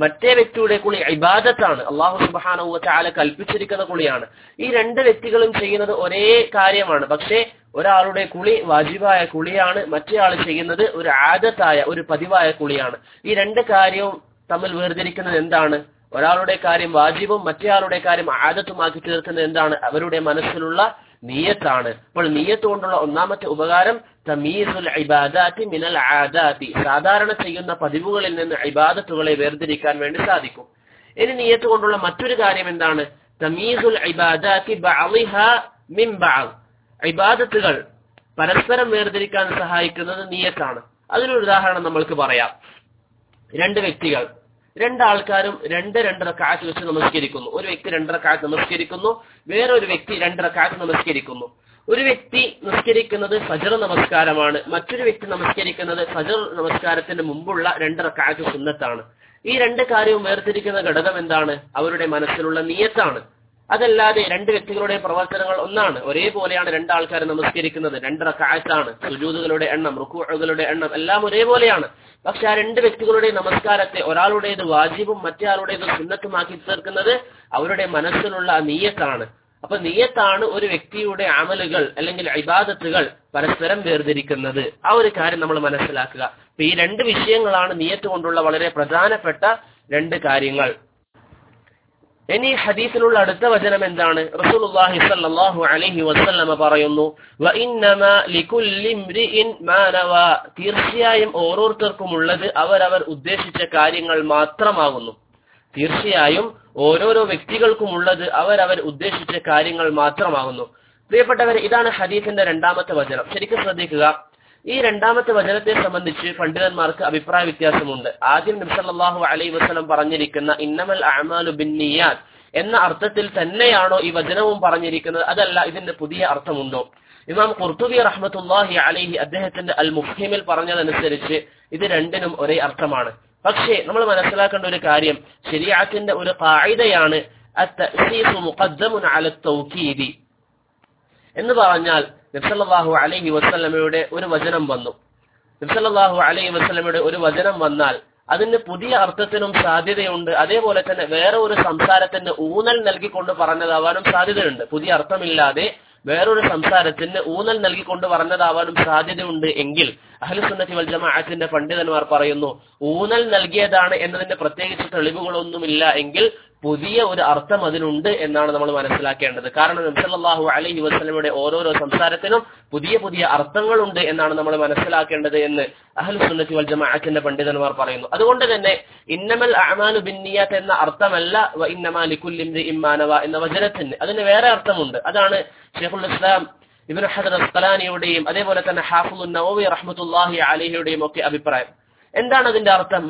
മറ്റേ വ്യക്തിയുടെ കുളി ഇബാദത്താണ് അള്ളാഹു സുബാനവ ചാല കൽപ്പിച്ചിരിക്കുന്ന കുളിയാണ് ഈ രണ്ട് വ്യക്തികളും ചെയ്യുന്നത് ഒരേ കാര്യമാണ് പക്ഷേ ഒരാളുടെ കുളി വാജിബായ കുളിയാണ് മറ്റേ ആൾ ചെയ്യുന്നത് ഒരു ആദത്തായ ഒരു പതിവായ കുളിയാണ് ഈ രണ്ട് കാര്യവും തമ്മിൽ വേർതിരിക്കുന്നത് എന്താണ് ഒരാളുടെ കാര്യം വാജിബും മറ്റേയാളുടെ കാര്യം ആദത്തുമാക്കി തീർക്കുന്നത് എന്താണ് അവരുടെ മനസ്സിലുള്ള നീയത്താണ് അപ്പോൾ നീയത്ത് കൊണ്ടുള്ള ഒന്നാമത്തെ ഉപകാരം തമീസുൽ ഇബാദാത്തി മിനൽ ആദാത്തി സാധാരണ ചെയ്യുന്ന പതിവുകളിൽ നിന്ന് ഇബാദത്തുകളെ വേർതിരിക്കാൻ വേണ്ടി സാധിക്കും ഇനി നീയത്ത് കൊണ്ടുള്ള മറ്റൊരു കാര്യം എന്താണ് തമീസുൽ ഇബാദാത്തി ബഅളിഹ മിൻ ബഅൾ ഇബാദത്തുകൾ പരസ്പരം വേർതിരിക്കാൻ സഹായിക്കുന്നത് നീയത്താണ് അതിനൊരു ഉദാഹരണം നമ്മൾക്ക് പറയാം രണ്ട് വ്യക്തികൾ രണ്ടാൾക്കാരും രണ്ട് രണ്ട് റക്കാത്ത് വെച്ച് നമസ്കരിക്കുന്നു ഒരു വ്യക്തി രണ്ട് റക്കാത്ത് നമസ്കരിക്കുന്നു വേറൊരു വ്യക്തി രണ്ട് റക്കാത്ത് നമസ്കരിക്കുന്നു ഒരു വ്യക്തി നമസ്കരിക്കുന്നത് ഫജർ നമസ്കാരമാണ് മറ്റൊരു വ്യക്തി നമസ്കരിക്കുന്നത് ഫജർ നമസ്കാരത്തിന് മുമ്പുള്ള രണ്ട് റക്കാത്ത് സുന്നത്താണ് ഈ രണ്ട് കാര്യവും വേർതിരിക്കുന്ന ഘടകം എന്താണ് അവരുടെ മനസ്സിലുള്ള നീയത്താണ് അതല്ലാതെ രണ്ട് വ്യക്തികളുടെ പ്രവർത്തനങ്ങൾ ഒന്നാണ് ഒരേപോലെയാണ് രണ്ടാൾക്കാർ നമസ്കരിക്കുന്നത് രണ്ട് റക്കായത്താണ് സുജൂതുകളുടെ എണ്ണം റുക്കുകളുടെ എണ്ണം എല്ലാം ഒരേപോലെയാണ് പക്ഷെ ആ രണ്ട് വ്യക്തികളുടെ നമസ്കാരത്തെ ഒരാളുടേത് വാജിബും മറ്റേ ആളുടേത് സുന്നത്തുമാക്കി തീർക്കുന്നത് അവരുടെ മനസ്സിലുള്ള ആ നീയത്താണ് അപ്പൊ നീയത്താണ് ഒരു വ്യക്തിയുടെ അമലുകൾ അല്ലെങ്കിൽ ഇബാദത്തുകൾ പരസ്പരം വേർതിരിക്കുന്നത് ആ ഒരു കാര്യം നമ്മൾ മനസ്സിലാക്കുക അപ്പൊ ഈ രണ്ട് വിഷയങ്ങളാണ് നീയത്ത് കൊണ്ടുള്ള വളരെ പ്രധാനപ്പെട്ട രണ്ട് കാര്യങ്ങൾ ഇനി ഹദീസിലുള്ള അടുത്ത വചനം എന്താണ് റസൂലുള്ളാഹി സ്വല്ലല്ലാഹു അലൈഹി വസല്ലമ പറയുന്നു വഇന്നമാ ലികുല്ലി ഇംരിഇൻ മാ നവാ തീർച്ചയായും ഓരോരുത്തർക്കും ഉള്ളത് അവരവർ ഉദ്ദേശിച്ച കാര്യങ്ങൾ മാത്രമാകുന്നു തീർച്ചയായും ഓരോരോ വ്യക്തികൾക്കും ഉള്ളത് അവരവർ ഉദ്ദേശിച്ച കാര്യങ്ങൾ മാത്രമാകുന്നു പ്രിയപ്പെട്ടവരെ ഇതാണ് ഹദീസിന്റെ രണ്ടാമത്തെ വചനം ശരിക്കും ശ്രദ്ധിക്കുക ഈ രണ്ടാമത്തെ വചനത്തെ സംബന്ധിച്ച് പണ്ഡിതന്മാർക്ക് അഭിപ്രായ വ്യത്യാസമുണ്ട് ആദ്യം നബ്സല്ലാഹു അലൈ വസ്ലം പറഞ്ഞിരിക്കുന്ന ഇന്നമൽ അഹ്മാലു ബിന്നിയാദ് എന്ന അർത്ഥത്തിൽ തന്നെയാണോ ഈ വചനവും പറഞ്ഞിരിക്കുന്നത് അതല്ല ഇതിന്റെ പുതിയ അർത്ഥമുണ്ടോ ഇമാം ഖുർത്തുബി റഹ്മത്തുല്ലാഹി അലൈഹി അദ്ദേഹത്തിന്റെ അൽ മുഫ്ഹിമിൽ പറഞ്ഞതനുസരിച്ച് ഇത് രണ്ടിനും ഒരേ അർത്ഥമാണ് പക്ഷേ നമ്മൾ മനസ്സിലാക്കേണ്ട ഒരു കാര്യം ശരിയാത്തിന്റെ ഒരു കായികയാണ് മുഖദ്ദമുൻ അല തൗക്കീദി എന്ന് പറഞ്ഞാൽ നബ്സല്ലാഹു അലൈഹി വസ്ലമയുടെ ഒരു വചനം വന്നു നബ്സല്ലാഹു അലൈഹി വസ്ലമയുടെ ഒരു വചനം വന്നാൽ അതിന് പുതിയ അർത്ഥത്തിനും സാധ്യതയുണ്ട് അതേപോലെ തന്നെ വേറെ ഒരു സംസാരത്തിന് ഊന്നൽ നൽകിക്കൊണ്ട് പറഞ്ഞതാവാനും സാധ്യതയുണ്ട് പുതിയ അർത്ഥമില്ലാതെ വേറൊരു സംസാരത്തിന് ഊന്നൽ നൽകിക്കൊണ്ട് പറഞ്ഞതാവാനും സാധ്യതയുണ്ട് എങ്കിൽ അഹ്ലുസുന്നത്തി വൽ ജമാഅത്തിന്റെ പണ്ഡിതന്മാർ പറയുന്നു ഊന്നൽ നൽകിയതാണ് എന്നതിന്റെ പ്രത്യേകിച്ച് തെളിവുകളൊന്നുമില്ല എങ്കിൽ പുതിയ ഒരു അർത്ഥം അതിനുണ്ട് എന്നാണ് നമ്മൾ മനസ്സിലാക്കേണ്ടത് കാരണം നബ്സല്ലാഹു അലൈഹി വസ്ലമയുടെ ഓരോരോ സംസാരത്തിനും പുതിയ പുതിയ അർത്ഥങ്ങളുണ്ട് എന്നാണ് നമ്മൾ മനസ്സിലാക്കേണ്ടത് എന്ന് അഹ്ലു സുന്നത്തി വൽ ജമാഅത്തിന്റെ പണ്ഡിതന്മാർ പറയുന്നു അതുകൊണ്ട് തന്നെ ഇന്നമൽ അമാനു ബിന്നിയാത്ത് എന്ന അർത്ഥമല്ല വ ഇന്നമാ ലിക്കുല്ലിംരി ഇമ്മാനവ എന്ന വചനത്തിന് അതിന് വേറെ അർത്ഥമുണ്ട് അതാണ് ഷെയ്ഖുൽ ഇസ്ലാം ഇബ്നു ഹദർ അസ്കലാനിയുടെയും അതേപോലെ തന്നെ ഹാഫുൽ നവവി റഹ്മത്തുല്ലാഹി അലഹിയുടെയും ഒക്കെ അഭിപ്രായം എന്താണ് അതിന്റെ അർത്ഥം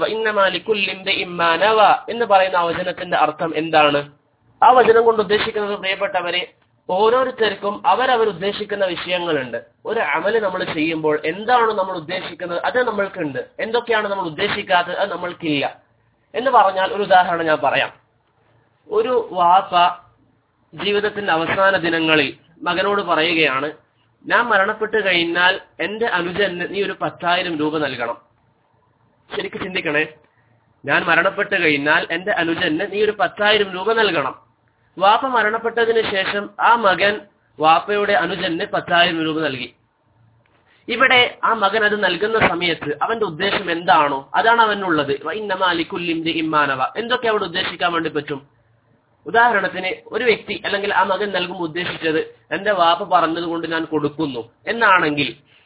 ഇമ്മാനവ എന്ന് പറയുന്ന ആ വചനത്തിന്റെ അർത്ഥം എന്താണ് ആ വചനം കൊണ്ട് ഉദ്ദേശിക്കുന്നത് പ്രിയപ്പെട്ടവരെ ഓരോരുത്തർക്കും അവരവർ ഉദ്ദേശിക്കുന്ന വിഷയങ്ങളുണ്ട് ഒരു അമല് നമ്മൾ ചെയ്യുമ്പോൾ എന്താണ് നമ്മൾ ഉദ്ദേശിക്കുന്നത് അത് നമ്മൾക്കുണ്ട് എന്തൊക്കെയാണ് നമ്മൾ ഉദ്ദേശിക്കാത്തത് അത് നമ്മൾക്കില്ല എന്ന് പറഞ്ഞാൽ ഒരു ഉദാഹരണം ഞാൻ പറയാം ഒരു വാപ്പ ജീവിതത്തിന്റെ അവസാന ദിനങ്ങളിൽ മകനോട് പറയുകയാണ് ഞാൻ മരണപ്പെട്ട് കഴിഞ്ഞാൽ എന്റെ അനുജന് നീ ഒരു പത്തായിരം രൂപ നൽകണം ശരിക്ക് ചിന്തിക്കണേ ഞാൻ മരണപ്പെട്ട് കഴിഞ്ഞാൽ എന്റെ അനുജന് നീ ഒരു പത്തായിരം രൂപ നൽകണം വാപ്പ മരണപ്പെട്ടതിന് ശേഷം ആ മകൻ വാപ്പയുടെ അനുജന് പത്തായിരം രൂപ നൽകി ഇവിടെ ആ മകൻ അത് നൽകുന്ന സമയത്ത് അവന്റെ ഉദ്ദേശം എന്താണോ അതാണ് അവനുള്ളത് ഇന്നമാലിക്കുല്ലിന്റെ ഇമ്മാനവ എന്തൊക്കെ അവിടെ ഉദ്ദേശിക്കാൻ വേണ്ടി പറ്റും ഉദാഹരണത്തിന് ഒരു വ്യക്തി അല്ലെങ്കിൽ ആ മകൻ നൽകുമ്പോൾ ഉദ്ദേശിച്ചത് എന്റെ വാപ്പ പറഞ്ഞത് കൊണ്ട് ഞാൻ കൊടുക്കുന്നു എന്നാണെങ്കിൽ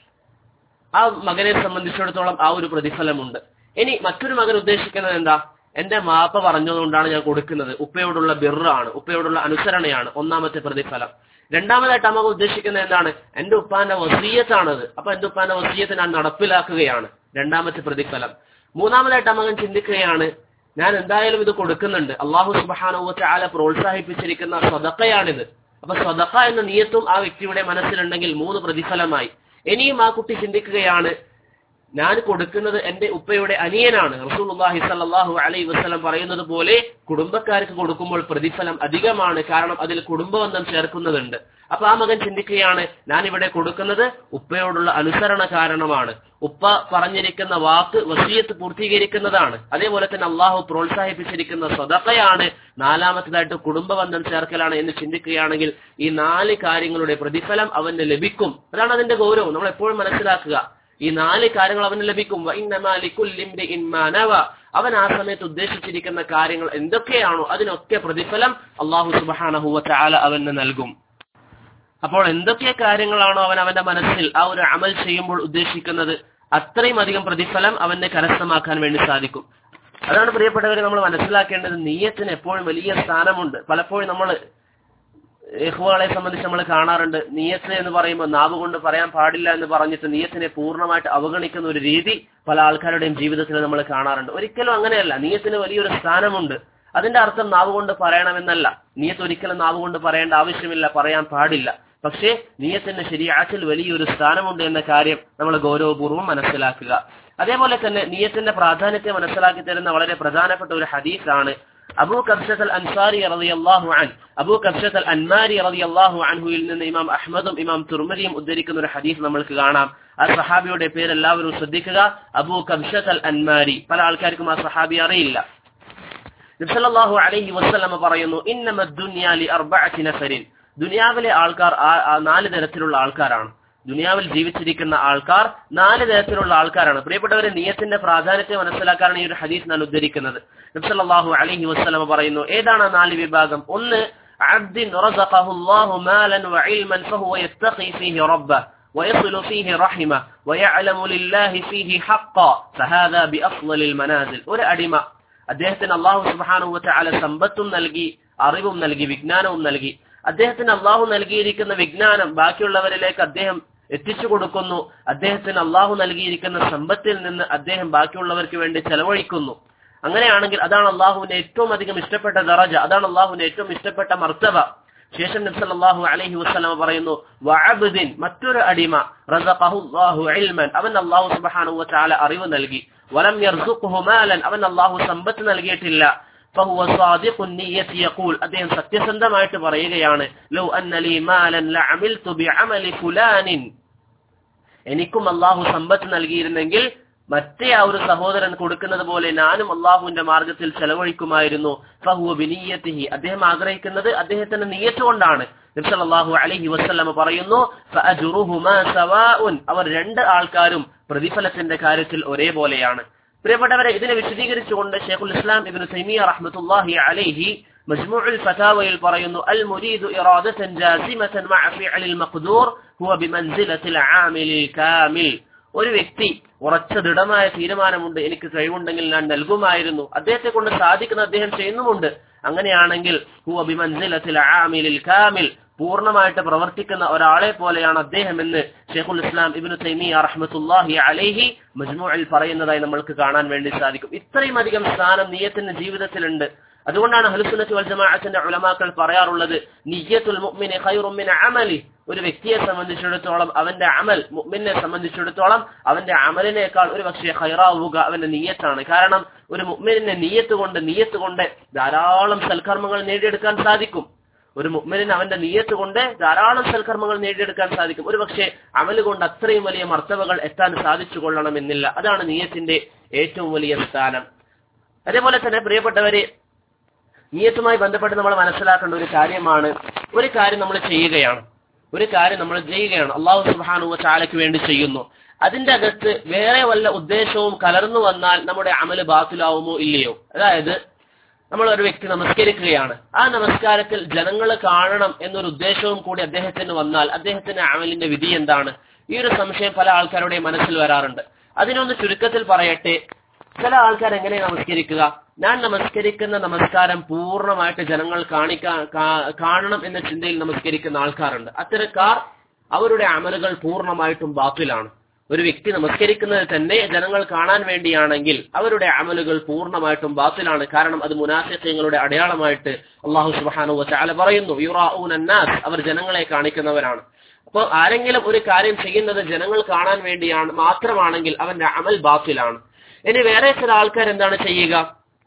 ആ മകനെ സംബന്ധിച്ചിടത്തോളം ആ ഒരു പ്രതിഫലമുണ്ട് ഇനി മറ്റൊരു മകൻ ഉദ്ദേശിക്കുന്നത് എന്താ എന്റെ മാപ്പ പറഞ്ഞതുകൊണ്ടാണ് ഞാൻ കൊടുക്കുന്നത് ഉപ്പയോടുള്ള ബിറാണ് ഉപ്പയോടുള്ള അനുസരണയാണ് ഒന്നാമത്തെ പ്രതിഫലം രണ്ടാമതായിട്ട് അമ്മ ഉദ്ദേശിക്കുന്നത് എന്താണ് എന്റെ ഉപ്പാന്റെ വസീയത്താണത് അപ്പൊ എന്റെ ഉപ്പാന്റെ വസീയത്ത് ഞാൻ നടപ്പിലാക്കുകയാണ് രണ്ടാമത്തെ പ്രതിഫലം മൂന്നാമതായിട്ട് അമ്മകൻ ചിന്തിക്കുകയാണ് ഞാൻ എന്തായാലും ഇത് കൊടുക്കുന്നുണ്ട് അള്ളാഹു സുബാനുവത്തെ ആല പ്രോത്സാഹിപ്പിച്ചിരിക്കുന്ന സ്വതക്കയാണിത് അപ്പൊ സ്വതക്ക എന്ന നിയത്തും ആ വ്യക്തിയുടെ മനസ്സിലുണ്ടെങ്കിൽ മൂന്ന് പ്രതിഫലമായി ഇനിയും ആ കുട്ടി ചിന്തിക്കുകയാണ് ഞാൻ കൊടുക്കുന്നത് എന്റെ ഉപ്പയുടെ അനിയനാണ് റസൂലുള്ളാഹി സ്വല്ലല്ലാഹു അലൈഹി വസല്ലം പറയുന്നത് പോലെ കുടുംബക്കാർക്ക് കൊടുക്കുമ്പോൾ പ്രതിഫലം അധികമാണ് കാരണം അതിൽ കുടുംബബന്ധം ചേർക്കുന്നതുണ്ട് അപ്പൊ ആ മകൻ ചിന്തിക്കുകയാണ് ഞാൻ ഇവിടെ കൊടുക്കുന്നത് ഉപ്പയോടുള്ള അനുസരണ കാരണമാണ് ഉപ്പ പറഞ്ഞിരിക്കുന്ന വാക്ക് വസീയത്ത് പൂർത്തീകരിക്കുന്നതാണ് അതേപോലെ തന്നെ അള്ളാഹു പ്രോത്സാഹിപ്പിച്ചിരിക്കുന്ന സ്വതക്കയാണ് നാലാമത്തേതായിട്ട് കുടുംബബന്ധം ചേർക്കലാണ് എന്ന് ചിന്തിക്കുകയാണെങ്കിൽ ഈ നാല് കാര്യങ്ങളുടെ പ്രതിഫലം അവന് ലഭിക്കും അതാണ് അതിന്റെ ഗൗരവം നമ്മൾ എപ്പോഴും മനസ്സിലാക്കുക ഈ നാല് കാര്യങ്ങൾ അവന് ലഭിക്കും അവൻ ആ സമയത്ത് ഉദ്ദേശിച്ചിരിക്കുന്ന കാര്യങ്ങൾ എന്തൊക്കെയാണോ അതിനൊക്കെ പ്രതിഫലം അള്ളാഹു സുബാനഹുവ ചാല അവന് നൽകും അപ്പോൾ എന്തൊക്കെ കാര്യങ്ങളാണോ അവൻ അവന്റെ മനസ്സിൽ ആ ഒരു അമൽ ചെയ്യുമ്പോൾ ഉദ്ദേശിക്കുന്നത് അത്രയും അധികം പ്രതിഫലം അവന് കരസ്ഥമാക്കാൻ വേണ്ടി സാധിക്കും അതാണ് പ്രിയപ്പെട്ടവരെ നമ്മൾ മനസ്സിലാക്കേണ്ടത് നീയത്തിന് എപ്പോഴും വലിയ സ്ഥാനമുണ്ട് പലപ്പോഴും നമ്മൾ യഹ്വകളെ സംബന്ധിച്ച് നമ്മൾ കാണാറുണ്ട് നീയത്ത് എന്ന് പറയുമ്പോൾ നാവ് കൊണ്ട് പറയാൻ പാടില്ല എന്ന് പറഞ്ഞിട്ട് നീയത്തിനെ പൂർണ്ണമായിട്ട് അവഗണിക്കുന്ന ഒരു രീതി പല ആൾക്കാരുടെയും ജീവിതത്തിൽ നമ്മൾ കാണാറുണ്ട് ഒരിക്കലും അങ്ങനെയല്ല നീയത്തിന് വലിയൊരു സ്ഥാനമുണ്ട് അതിന്റെ അർത്ഥം നാവ് കൊണ്ട് പറയണമെന്നല്ല നീയത്ത് ഒരിക്കലും നാവ് കൊണ്ട് പറയേണ്ട ആവശ്യമില്ല പറയാൻ പാടില്ല പക്ഷേ നീയത്തിന്റെ ശരിയാറ്റിൽ വലിയൊരു സ്ഥാനമുണ്ട് എന്ന കാര്യം നമ്മൾ ഗൗരവപൂർവ്വം മനസ്സിലാക്കുക അതേപോലെ തന്നെ നീയത്തിന്റെ പ്രാധാന്യത്തെ മനസ്സിലാക്കി തരുന്ന വളരെ പ്രധാനപ്പെട്ട ഒരു ഹദീസാണ് അബൂ കബ്ഷത്ത് അൽ അൻസാരി റളിയല്ലാഹു അൻ അബൂ കബ്ഷത്ത് അൽ അൻമാരി റളിയല്ലാഹു അൻഹുവിൽ നിന്ന് ഇമാം അഹ്മദും ഇമാം തുർമദിയും ഉദ്ധരിക്കുന്ന ഒരു ഹദീസ് നമ്മൾക്ക് കാണാം ആ സഹാബിയുടെ പേര് എല്ലാവരും ശ്രദ്ധിക്കുക അബൂ കബ്ഷത്ത് അൽ അൻമാരി പല ആൾക്കാർക്കും ആ സഹാബി അറിയില്ല നബ്സല്ലാഹു അലൈഹി വസ്ലമ പറയുന്നു ഇന്നമ ദുനിയാ ലി അർബഅത്തി നഫരിൻ ദുനിയാവിലെ ആൾക്കാർ നാല് തരത്തിലുള്ള ആൾക്കാരാണ് ദുനിയാവിൽ ജീവിച്ചിരിക്കുന്ന ആൾക്കാർ നാല് തരത്തിലുള്ള ആൾക്കാരാണ് പ്രിയപ്പെട്ടവരെ നിയത്തിന്റെ പ്രാധാന്യത്തെ മനസ്സിലാക്കാനാണ് ഈ ഒരു ഹദീസ് ഞാൻ ഉദ്ധരിക്കുന്നത് നബ്സല്ലാഹു അലൈഹി വസ്ലമ പറയുന്നു ഏതാണ് ആ നാല് വിഭാഗം ഒന്ന് عبد رزقه الله مالا وعلما فهو يتقي فيه ربه ويصل فيه رحمه ويعلم لله فيه حقا فهذا بأفضل المنازل ഒരു അടിമ അദ്ദേഹത്തിന് അള്ളാഹു സുബാനു വല സമ്പത്തും നൽകി അറിവും നൽകി വിജ്ഞാനവും നൽകി അദ്ദേഹത്തിന് അള്ളാഹു നൽകിയിരിക്കുന്ന വിജ്ഞാനം ബാക്കിയുള്ളവരിലേക്ക് അദ്ദേഹം എത്തിച്ചു കൊടുക്കുന്നു അദ്ദേഹത്തിന് അള്ളാഹു നൽകിയിരിക്കുന്ന സമ്പത്തിൽ നിന്ന് അദ്ദേഹം ബാക്കിയുള്ളവർക്ക് വേണ്ടി ചെലവഴിക്കുന്നു അങ്ങനെയാണെങ്കിൽ അതാണ് അള്ളാഹുവിന്റെ ഏറ്റവും അധികം ഇഷ്ടപ്പെട്ട ദറജ അതാണ് അള്ളാഹുവിന്റെ ഏറ്റവും ഇഷ്ടപ്പെട്ട മർത്തവ ശേഷം നബ്സല്ലാഹു അലൈഹി വസ്ലമ പറയുന്നു വഅബ്ദിൻ മറ്റൊരു അടിമ റസഖഹുല്ലാഹു ഇൽമൻ അവൻ അള്ളാഹു സുബ്ഹാനഹു വതആല അറിവ് നൽകി വലം യർസുഖുഹു മാലൻ അവൻ അള്ളാഹു സമ്പത്ത് നൽകിയിട്ടില്ല فهو صادق النية يقول അദ്ദേഹം സത്യസന്ധമായിട്ട് പറയുകയാണ് ലോ അന്ന ലി മാലൻ ലഅമിൽതു ബിഅമലി ഫുലാനിൻ എനിക്കും അള്ളാഹു സമ്പത്ത് നൽകിയിരുന്നെങ്കിൽ മറ്റേ ആ ഒരു സഹോദരൻ കൊടുക്കുന്നത് പോലെ ഞാനും അള്ളാഹുവിന്റെ മാർഗത്തിൽ ചെലവഴിക്കുമായിരുന്നു ഫഹുവ ബിനിയത്തിഹി അദ്ദേഹം ആഗ്രഹിക്കുന്നത് അദ്ദേഹത്തിന്റെ നീയത്ത് കൊണ്ടാണ് നബ്സല്ലാഹു അലൈഹി വസ്ലമ പറയുന്നു അവർ രണ്ട് ആൾക്കാരും പ്രതിഫലത്തിന്റെ കാര്യത്തിൽ ഒരേപോലെയാണ് പ്രിയപ്പെട്ടവരെ ഇതിനെ വിശദീകരിച്ചുകൊണ്ട് ഷെയ്ഖുൽ ഇസ്ലാം ഇബ്നു തൈമിയ റഹ്മത്തുള്ളാഹി അലൈഹി മജ്മുഉൽ ഫതാവയിൽ പറയുന്നു അൽ മുരീദു ഇറാദതൻ ജാസിമതൻ മഅ ഫിഅലിൽ മഖ്ദൂർ ഹുവ ബിമൻസിലത്തിൽ ആമിലിൽ കാമിൽ ഒരു വ്യക്തി ഉറച്ച ദൃഢമായ തീരുമാനമുണ്ട് എനിക്ക് കഴിവുണ്ടെങ്കിൽ ഞാൻ നൽകുമായിരുന്നു അദ്ദേഹത്തെ കൊണ്ട് സാധിക്കുന്ന അദ്ദേഹം ചെയ്യുന്നുമുണ്ട് അങ്ങനെയാണെങ്കിൽ ഹുവ ബിമൻസിലത്തിൽ ആമിലിൽ കാമിൽ പൂർണ്ണമായിട്ട് പ്രവർത്തിക്കുന്ന ഒരാളെ പോലെയാണ് അദ്ദേഹം എന്ന് ഷെയ്ഖുൽ ഇസ്ലാം ഇബ്നു തൈമിയ റഹ്മത്തുല്ലാഹി അലൈഹി മജ്മുഅൽ പറയുന്നതായി നമ്മൾക്ക് കാണാൻ വേണ്ടി സാധിക്കും ഇത്രയും അധികം സ്ഥാനം നീയത്തിന്റെ ജീവിതത്തിലുണ്ട് അതുകൊണ്ടാണ് ഹലുസുന്നത്ത് വൽ ജമാഅത്തിന്റെ ഉലമാക്കൾ പറയാറുള്ളത് നിയ്യത്തുൽ മുഅ്മിനി ഖൈറും മിൻ അമലി ഒരു വ്യക്തിയെ സംബന്ധിച്ചിടത്തോളം അവന്റെ അമൽ മുഅ്മിനെ സംബന്ധിച്ചിടത്തോളം അവന്റെ അമലിനേക്കാൾ ഒരു പക്ഷേ ഖൈറാവുക അവന്റെ നീയത്താണ് കാരണം ഒരു മുഅ്മിനെ നീയത്ത് കൊണ്ട് നീയത്ത് കൊണ്ട് ധാരാളം സൽക്കർമ്മങ്ങൾ നേടിയെടുക്കാൻ സാധിക്കും ഒരു മുഅ്മിനിന് അവന്റെ നീയത്ത് കൊണ്ട് ധാരാളം സൽക്കർമ്മങ്ങൾ നേടിയെടുക്കാൻ സാധിക്കും ഒരു പക്ഷേ അമല് കൊണ്ട് അത്രയും വലിയ മർത്തവകൾ എത്താൻ സാധിച്ചു കൊള്ളണമെന്നില്ല അതാണ് നീയത്തിന്റെ ഏറ്റവും വലിയ സ്ഥാനം അതേപോലെ തന്നെ പ്രിയപ്പെട്ടവരെ നീയത്തുമായി ബന്ധപ്പെട്ട് നമ്മൾ മനസ്സിലാക്കേണ്ട ഒരു കാര്യമാണ് ഒരു കാര്യം നമ്മൾ ചെയ്യുകയാണ് ഒരു കാര്യം നമ്മൾ ചെയ്യുകയാണ് അള്ളാഹു സുബാനു ചാലയ്ക്ക് വേണ്ടി ചെയ്യുന്നു അതിന്റെ അകത്ത് വേറെ വല്ല ഉദ്ദേശവും കലർന്നു വന്നാൽ നമ്മുടെ അമല് ബാത്തിലാവുമോ ഇല്ലയോ അതായത് നമ്മൾ ഒരു വ്യക്തി നമസ്കരിക്കുകയാണ് ആ നമസ്കാരത്തിൽ ജനങ്ങൾ കാണണം എന്നൊരു ഉദ്ദേശവും കൂടി അദ്ദേഹത്തിന് വന്നാൽ അദ്ദേഹത്തിന്റെ അമലിന്റെ വിധി എന്താണ് ഈ ഒരു സംശയം പല ആൾക്കാരുടെ മനസ്സിൽ വരാറുണ്ട് അതിനൊന്ന് ചുരുക്കത്തിൽ പറയട്ടെ ചില ആൾക്കാർ എങ്ങനെ നമസ്കരിക്കുക ഞാൻ നമസ്കരിക്കുന്ന നമസ്കാരം പൂർണ്ണമായിട്ട് ജനങ്ങൾ കാണിക്കാൻ കാണണം എന്ന ചിന്തയിൽ നമസ്കരിക്കുന്ന ആൾക്കാരുണ്ട് അത്തരക്കാർ അവരുടെ അമലുകൾ പൂർണ്ണമായിട്ടും ബാത്തിലാണ് ഒരു വ്യക്തി നമസ്കരിക്കുന്നത് തന്നെ ജനങ്ങൾ കാണാൻ വേണ്ടിയാണെങ്കിൽ അവരുടെ അമലുകൾ പൂർണ്ണമായിട്ടും ബാത്തിലാണ് കാരണം അത് മുനാഫിഖ്യങ്ങളുടെ അടയാളമായിട്ട് അള്ളാഹു സുബാനു വച്ചാല പറയുന്നു യുറാഊൻ അന്നാസ് അവർ ജനങ്ങളെ കാണിക്കുന്നവരാണ് അപ്പൊ ആരെങ്കിലും ഒരു കാര്യം ചെയ്യുന്നത് ജനങ്ങൾ കാണാൻ വേണ്ടിയാണ് മാത്രമാണെങ്കിൽ അവന്റെ അമൽ ബാത്തിലാണ് ഇനി വേറെ ചില ആൾക്കാർ എന്താണ് ചെയ്യുക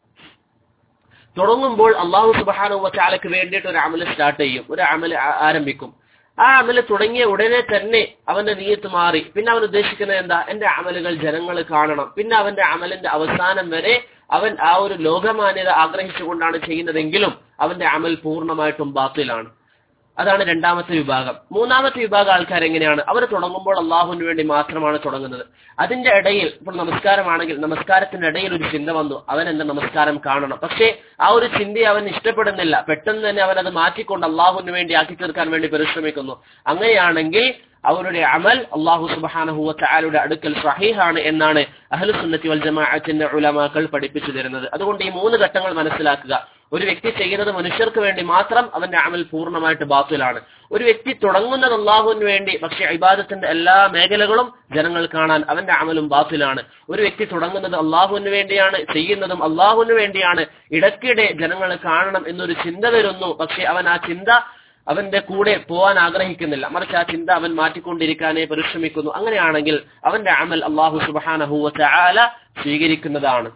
തുടങ്ങുമ്പോൾ അള്ളാഹു സുബാനു വച്ചാലക്ക് വേണ്ടിയിട്ട് ഒരു അമല് സ്റ്റാർട്ട് ചെയ്യും ഒരു അമല് ആ- ആരംഭിക്കും ആ അമല് തുടങ്ങിയ ഉടനെ തന്നെ അവന്റെ നീയത്ത് മാറി പിന്നെ അവൻ ഉദ്ദേശിക്കുന്നത് എന്താ എന്റെ അമലുകൾ ജനങ്ങൾ കാണണം പിന്നെ അവന്റെ അമലിന്റെ അവസാനം വരെ അവൻ ആ ഒരു ലോകമാന്യത ആഗ്രഹിച്ചുകൊണ്ടാണ് ചെയ്യുന്നതെങ്കിലും അവന്റെ അമൽ പൂർണ്ണമായിട്ടും ബാത്തിലാണ് അതാണ് രണ്ടാമത്തെ വിഭാഗം മൂന്നാമത്തെ വിഭാഗം ആൾക്കാർ എങ്ങനെയാണ് അവർ തുടങ്ങുമ്പോൾ അള്ളാഹുവിന് വേണ്ടി മാത്രമാണ് തുടങ്ങുന്നത് അതിന്റെ ഇടയിൽ ഇപ്പോൾ നമസ്കാരമാണെങ്കിൽ നമസ്കാരത്തിന്റെ ഇടയിൽ ഒരു ചിന്ത വന്നു അവൻ എന്റെ നമസ്കാരം കാണണം പക്ഷേ ആ ഒരു ചിന്തയെ അവൻ ഇഷ്ടപ്പെടുന്നില്ല പെട്ടെന്ന് തന്നെ അവൻ അത് മാറ്റിക്കൊണ്ട് അള്ളാഹുവിന് വേണ്ടി ആക്കി തീർക്കാൻ വേണ്ടി പരിശ്രമിക്കുന്നു അങ്ങനെയാണെങ്കിൽ അവരുടെ അമൽ അള്ളാഹു സുബാനഹുവ ചാലയുടെ അടുക്കൽ സഹീഹാണ് എന്നാണ് അഹ്ലുസുന്നത്തി വൽ ജമാഅത്തിന്റെ ഉലമാക്കൾ പഠിപ്പിച്ചു തരുന്നത് അതുകൊണ്ട് ഈ മൂന്ന് ഘട്ടങ്ങൾ മനസ്സിലാക്കുക ഒരു വ്യക്തി ചെയ്യുന്നത് മനുഷ്യർക്ക് വേണ്ടി മാത്രം അവന്റെ അമൽ പൂർണ്ണമായിട്ട് ബാത്തിലാണ് ഒരു വ്യക്തി തുടങ്ങുന്നത് അള്ളാഹുവിന് വേണ്ടി പക്ഷെ ഇബാദത്തിന്റെ എല്ലാ മേഖലകളും ജനങ്ങൾ കാണാൻ അവന്റെ അമലും ബാത്തിലാണ് ഒരു വ്യക്തി തുടങ്ങുന്നത് അള്ളാഹുവിന് വേണ്ടിയാണ് ചെയ്യുന്നതും അള്ളാഹുവിന് വേണ്ടിയാണ് ഇടയ്ക്കിടെ ജനങ്ങൾ കാണണം എന്നൊരു ചിന്ത വരുന്നു പക്ഷെ അവൻ ആ ചിന്ത അവന്റെ കൂടെ പോവാൻ ആഗ്രഹിക്കുന്നില്ല മറിച്ച് ആ ചിന്ത അവൻ മാറ്റിക്കൊണ്ടിരിക്കാനേ പരിശ്രമിക്കുന്നു അങ്ങനെയാണെങ്കിൽ അവന്റെ അമൽ അള്ളാഹു സുബാനഹുവ ചാല സ്വീകരിക്കുന്നതാണ്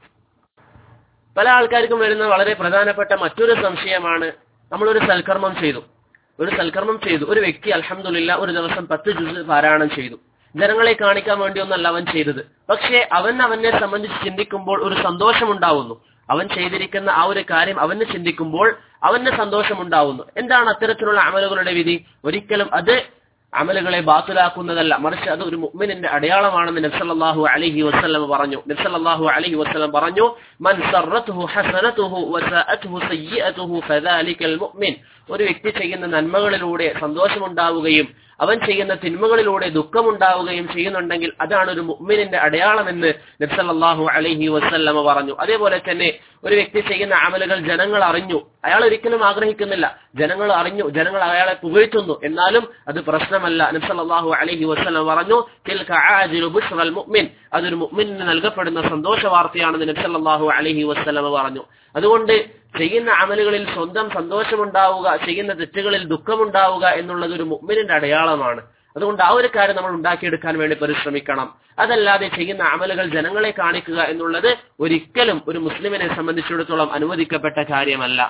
പല ആൾക്കാർക്കും വരുന്ന വളരെ പ്രധാനപ്പെട്ട മറ്റൊരു സംശയമാണ് നമ്മളൊരു സൽക്കർമ്മം ചെയ്തു ഒരു സൽക്കർമ്മം ചെയ്തു ഒരു വ്യക്തി അൽഹംദുലില്ല ഒരു ദിവസം പത്ത് ജുസ് പാരായണം ചെയ്തു ജനങ്ങളെ കാണിക്കാൻ വേണ്ടിയൊന്നല്ല അവൻ ചെയ്തത് പക്ഷേ അവൻ അവനെ സംബന്ധിച്ച് ചിന്തിക്കുമ്പോൾ ഒരു സന്തോഷമുണ്ടാവുന്നു അവൻ ചെയ്തിരിക്കുന്ന ആ ഒരു കാര്യം അവന് ചിന്തിക്കുമ്പോൾ അവന് സന്തോഷമുണ്ടാവുന്നു എന്താണ് അത്തരത്തിലുള്ള അമലുകളുടെ വിധി ഒരിക്കലും അത് അമലുകളെ ബാത്തുലാക്കുന്നതല്ല മറിച്ച് അത് ഒരു മുഅ്മിനിന്റെ അടയാളമാണെന്ന് നബ്സല്ലാഹു അലൈഹി വസല്ലം പറഞ്ഞു നബ്സല്ലാഹു അലൈഹി വസല്ലം പറഞ്ഞു മൻ സർറത്തുഹു ഹസനതുഹു വസഅതുഹു സയ്യിഅതുഹു ഫദാലിക്കൽ മുഅ്മിൻ ഒരു വ്യക്തി ചെയ്യുന്ന നന്മകളിലൂടെ സന്തോഷമുണ്ടാവുകയും അവൻ ചെയ്യുന്ന തിന്മകളിലൂടെ ദുഃഖമുണ്ടാവുകയും ചെയ്യുന്നുണ്ടെങ്കിൽ അതാണ് ഒരു മുഅ്മിനിന്റെ അടയാളമെന്ന് നബ്സല്ലാഹു അലൈഹി വസല്ലമ പറഞ്ഞു അതേപോലെ തന്നെ ഒരു വ്യക്തി ചെയ്യുന്ന അമലുകൾ ജനങ്ങൾ അറിഞ്ഞു അയാൾ ഒരിക്കലും ആഗ്രഹിക്കുന്നില്ല ജനങ്ങൾ അറിഞ്ഞു ജനങ്ങൾ അയാളെ പുകഴ്ത്തുന്നു എന്നാലും അത് പ്രശ്നമല്ല നബ്സല്ലാഹു അലൈഹി വസല്ലം പറഞ്ഞു തിൽക ആജിലു ബുശ്റൽ മുഅ്മിൻ അതൊരു മുഅ്മിനിന് നൽകപ്പെടുന്ന സന്തോഷ വാർത്തയാണെന്ന് നബ്സല്ലാഹു അലൈഹി വസല്ലമ പറഞ്ഞു അതുകൊണ്ട് ചെയ്യുന്ന അമലുകളിൽ സ്വന്തം സന്തോഷമുണ്ടാവുക ചെയ്യുന്ന തെറ്റുകളിൽ ദുഃഖമുണ്ടാവുക എന്നുള്ളത് ഒരു മുഅ്മിനിന്റെ അടയാളമാണ് അതുകൊണ്ട് ആ ഒരു കാര്യം നമ്മൾ ഉണ്ടാക്കിയെടുക്കാൻ വേണ്ടി പരിശ്രമിക്കണം അതല്ലാതെ ചെയ്യുന്ന അമലുകൾ ജനങ്ങളെ കാണിക്കുക എന്നുള്ളത് ഒരിക്കലും ഒരു മുസ്ലിമിനെ സംബന്ധിച്ചിടത്തോളം അനുവദിക്കപ്പെട്ട കാര്യമല്ല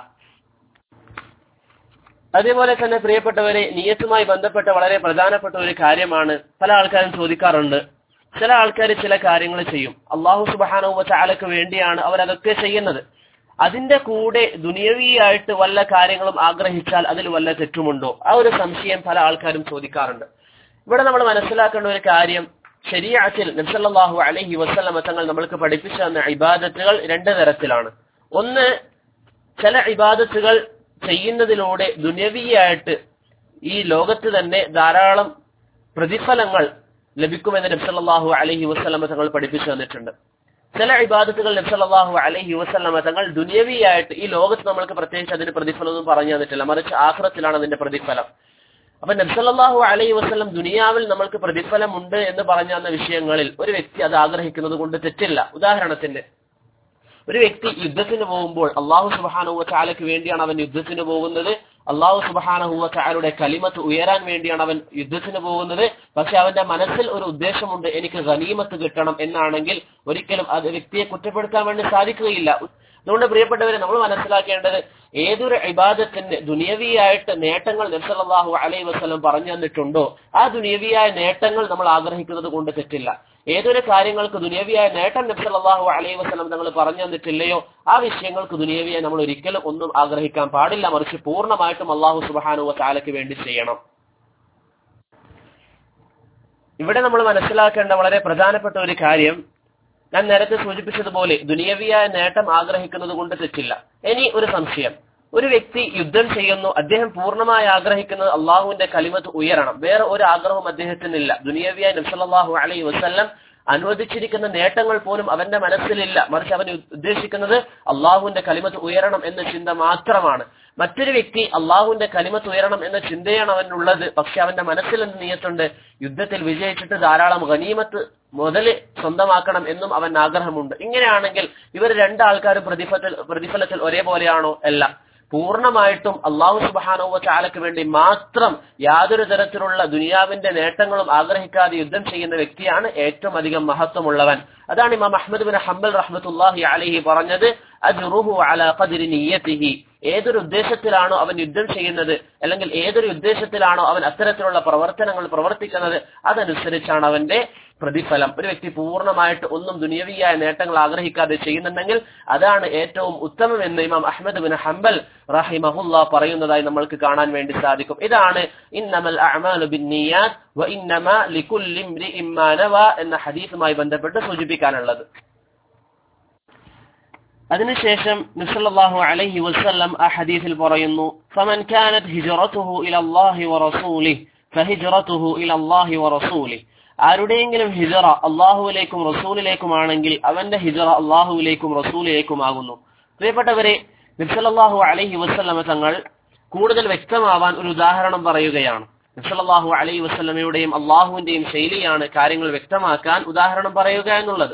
അതേപോലെ തന്നെ പ്രിയപ്പെട്ടവരെ നിയത്തുമായി ബന്ധപ്പെട്ട വളരെ പ്രധാനപ്പെട്ട ഒരു കാര്യമാണ് പല ആൾക്കാരും ചോദിക്കാറുണ്ട് ചില ആൾക്കാർ ചില കാര്യങ്ങൾ ചെയ്യും അള്ളാഹു സുബാനുവ ചാലക്ക് വേണ്ടിയാണ് അവരതൊക്കെ ചെയ്യുന്നത് അതിന്റെ കൂടെ ദുനിയവിയായിട്ട് വല്ല കാര്യങ്ങളും ആഗ്രഹിച്ചാൽ അതിൽ വല്ല തെറ്റുമുണ്ടോ ആ ഒരു സംശയം പല ആൾക്കാരും ചോദിക്കാറുണ്ട് ഇവിടെ നമ്മൾ മനസ്സിലാക്കേണ്ട ഒരു കാര്യം ശരിയാറ്റിൽ നബ്സല്ലാഹു അലഹി വസ്ലമ തങ്ങൾ നമ്മൾക്ക് പഠിപ്പിച്ചു തന്ന ഇബാദത്തുകൾ രണ്ട് തരത്തിലാണ് ഒന്ന് ചില ഇബാദത്തുകൾ ചെയ്യുന്നതിലൂടെ ദുന്യവിയായിട്ട് ഈ ലോകത്ത് തന്നെ ധാരാളം പ്രതിഫലങ്ങൾ ലഭിക്കുമെന്ന് നബ്സല്ലാഹു അലഹി വസ്ലമ തങ്ങൾ പഠിപ്പിച്ചു തന്നിട്ടുണ്ട് ചില ഇബാദത്തുകൾ നബ്സല്ലാഹു അലഹി വസ്ലമ തങ്ങൾ ദുന്യവിയായിട്ട് ഈ ലോകത്ത് നമ്മൾക്ക് പ്രത്യേകിച്ച് അതിന് പ്രതിഫലമൊന്നും പറഞ്ഞു തന്നിട്ടില്ല മറിച്ച് ആഹ്റത്തിലാണ് അതിന്റെ പ്രതിഫലം അപ്പൊ നബ്സല്ലാഹു അലൈഹി വസ്ലം ദുനിയാവിൽ നമ്മൾക്ക് പ്രതിഫലമുണ്ട് എന്ന് പറഞ്ഞു തന്ന വിഷയങ്ങളിൽ ഒരു വ്യക്തി അത് ആഗ്രഹിക്കുന്നത് കൊണ്ട് തെറ്റില്ല ഉദാഹരണത്തിന് ഒരു വ്യക്തി യുദ്ധത്തിന് പോകുമ്പോൾ അള്ളാഹു സുബാനുവ ചാലയ്ക്ക് വേണ്ടിയാണ് അവൻ യുദ്ധത്തിന് പോകുന്നത് അള്ളാഹു സുബാനഹുവ ചാലയുടെ കലിമത്ത് ഉയരാൻ വേണ്ടിയാണ് അവൻ യുദ്ധത്തിന് പോകുന്നത് പക്ഷെ അവന്റെ മനസ്സിൽ ഒരു ഉദ്ദേശമുണ്ട് എനിക്ക് ഗനീമത്ത് കിട്ടണം എന്നാണെങ്കിൽ ഒരിക്കലും അത് വ്യക്തിയെ കുറ്റപ്പെടുത്താൻ വേണ്ടി സാധിക്കുകയില്ല അതുകൊണ്ട് പ്രിയപ്പെട്ടവരെ നമ്മൾ മനസ്സിലാക്കേണ്ടത് ഏതൊരു ഇബാദത്തിന് ദുനിയവിയായിട്ട് നേട്ടങ്ങൾ നബ്സല്ലാഹു അലൈഹി വസ്ലം പറഞ്ഞു തന്നിട്ടുണ്ടോ ആ ദുനിയവിയായ നേട്ടങ്ങൾ നമ്മൾ ആഗ്രഹിക്കുന്നത് കൊണ്ട് തെറ്റില്ല ഏതൊരു കാര്യങ്ങൾക്ക് ദുനിയവിയായ നേട്ടം നബ്സല്ലാഹു അലൈഹി വസ്ലം നമ്മൾ പറഞ്ഞു തന്നിട്ടില്ലയോ ആ വിഷയങ്ങൾക്ക് ദുനിയവിയായി നമ്മൾ ഒരിക്കലും ഒന്നും ആഗ്രഹിക്കാൻ പാടില്ല മറിച്ച് പൂർണ്ണമായിട്ടും അള്ളാഹു സുബാനു താലയ്ക്ക് വേണ്ടി ചെയ്യണം ഇവിടെ നമ്മൾ മനസ്സിലാക്കേണ്ട വളരെ പ്രധാനപ്പെട്ട ഒരു കാര്യം ഞാൻ നേരത്തെ സൂചിപ്പിച്ചതുപോലെ ദുനിയവിയായ നേട്ടം ആഗ്രഹിക്കുന്നത് കൊണ്ട് തെറ്റില്ല ഇനി ഒരു സംശയം ഒരു വ്യക്തി യുദ്ധം ചെയ്യുന്നു അദ്ദേഹം പൂർണ്ണമായി ആഗ്രഹിക്കുന്നത് അള്ളാഹുവിന്റെ കലിമത്ത് ഉയരണം വേറെ ഒരു ആഗ്രഹവും അദ്ദേഹത്തിനില്ല ദുനിയവിയായ നബ്സല്ലാഹു അലൈഹി വസ്ല്ലം അനുവദിച്ചിരിക്കുന്ന നേട്ടങ്ങൾ പോലും അവന്റെ മനസ്സിലില്ല മറിച്ച് അവൻ ഉദ്ദേശിക്കുന്നത് അള്ളാഹുവിന്റെ കലിമത്ത് ഉയരണം എന്ന ചിന്ത മാത്രമാണ് മറ്റൊരു വ്യക്തി അള്ളാഹുവിന്റെ കലിമത്ത് ഉയരണം എന്ന ചിന്തയാണ് അവനുള്ളത് പക്ഷെ അവന്റെ മനസ്സിൽ എന്ത് നീയത്തുണ്ട് യുദ്ധത്തിൽ വിജയിച്ചിട്ട് ധാരാളം ഗനീമത്ത് മുതല് സ്വന്തമാക്കണം എന്നും അവൻ ആഗ്രഹമുണ്ട് ഇങ്ങനെയാണെങ്കിൽ ഇവർ രണ്ടാൾക്കാരും പ്രതിഫലത്തിൽ പ്രതിഫലത്തിൽ ഒരേപോലെയാണോ അല്ല പൂർണ്ണമായിട്ടും അള്ളാഹു സുബാനോവ ചാലക്ക് വേണ്ടി മാത്രം യാതൊരു തരത്തിലുള്ള ദുനിയാവിന്റെ നേട്ടങ്ങളും ആഗ്രഹിക്കാതെ യുദ്ധം ചെയ്യുന്ന വ്യക്തിയാണ് ഏറ്റവും അധികം മഹത്വമുള്ളവൻ അതാണ് ഇമാം അഹമ്മദ് ബിൻ ഹംബൽ റഹ്മത്തുല്ലാഹി അലഹി പറഞ്ഞത് അജ്റുഹു അല ഖദ്രി നിയ്യതിഹി ഏതൊരു ഉദ്ദേശത്തിലാണോ അവൻ യുദ്ധം ചെയ്യുന്നത് അല്ലെങ്കിൽ ഏതൊരു ഉദ്ദേശത്തിലാണോ അവൻ അത്തരത്തിലുള്ള പ്രവർത്തനങ്ങൾ പ്രവർത്തിക്കുന്നത് അതനുസരിച്ചാണ് അവന്റെ പ്രതിഫലം ഒരു വ്യക്തി പൂർണ്ണമായിട്ട് ഒന്നും ദുനിയവിയായ നേട്ടങ്ങൾ ആഗ്രഹിക്കാതെ ചെയ്യുന്നുണ്ടെങ്കിൽ അതാണ് ഏറ്റവും ഉത്തമം എന്ന് ഇമാം അഹമ്മദ് ബിൻ ഹംബൽ റഹിമഹുല്ല പറയുന്നതായി നമ്മൾക്ക് കാണാൻ വേണ്ടി സാധിക്കും ഇതാണ് ഇന്നമൽ അഅമാലു ബിന്നിയാത്ത് വ ഇന്നമ ലികുല്ലി ഇംരിഇൻ മാ നവ എന്ന ഹദീസുമായി ബന്ധപ്പെട്ട് സൂചിപ്പിക്കാനുള്ളത് അതിനുശേഷം നസല്ലല്ലാഹു അലൈഹി വസല്ലം ആ ഹദീസിൽ പറയുന്നു ഫമൻ കാനത് ഹിജ്റതുഹു ഇലല്ലാഹി വറസൂലിഹി ഫഹിജ്റതുഹു ഇലല്ലാഹി വറസൂലിഹി ആരുടെയെങ്കിലും ഹിജറ അള്ളാഹുവിലേക്കും റസൂലിലേക്കുമാണെങ്കിൽ അവന്റെ ഹിജറ അള്ളാഹുവിലേക്കും റസൂലിലേക്കുമാകുന്നു പ്രിയപ്പെട്ടവരെ നബ്സല്ലാഹു അലൈഹി വസ്ലമ തങ്ങൾ കൂടുതൽ വ്യക്തമാവാൻ ഒരു ഉദാഹരണം പറയുകയാണ് നബ്സല്ലാഹു അലൈഹി വസ്ലമയുടെയും അള്ളാഹുവിന്റെയും ശൈലിയാണ് കാര്യങ്ങൾ വ്യക്തമാക്കാൻ ഉദാഹരണം പറയുക എന്നുള്ളത്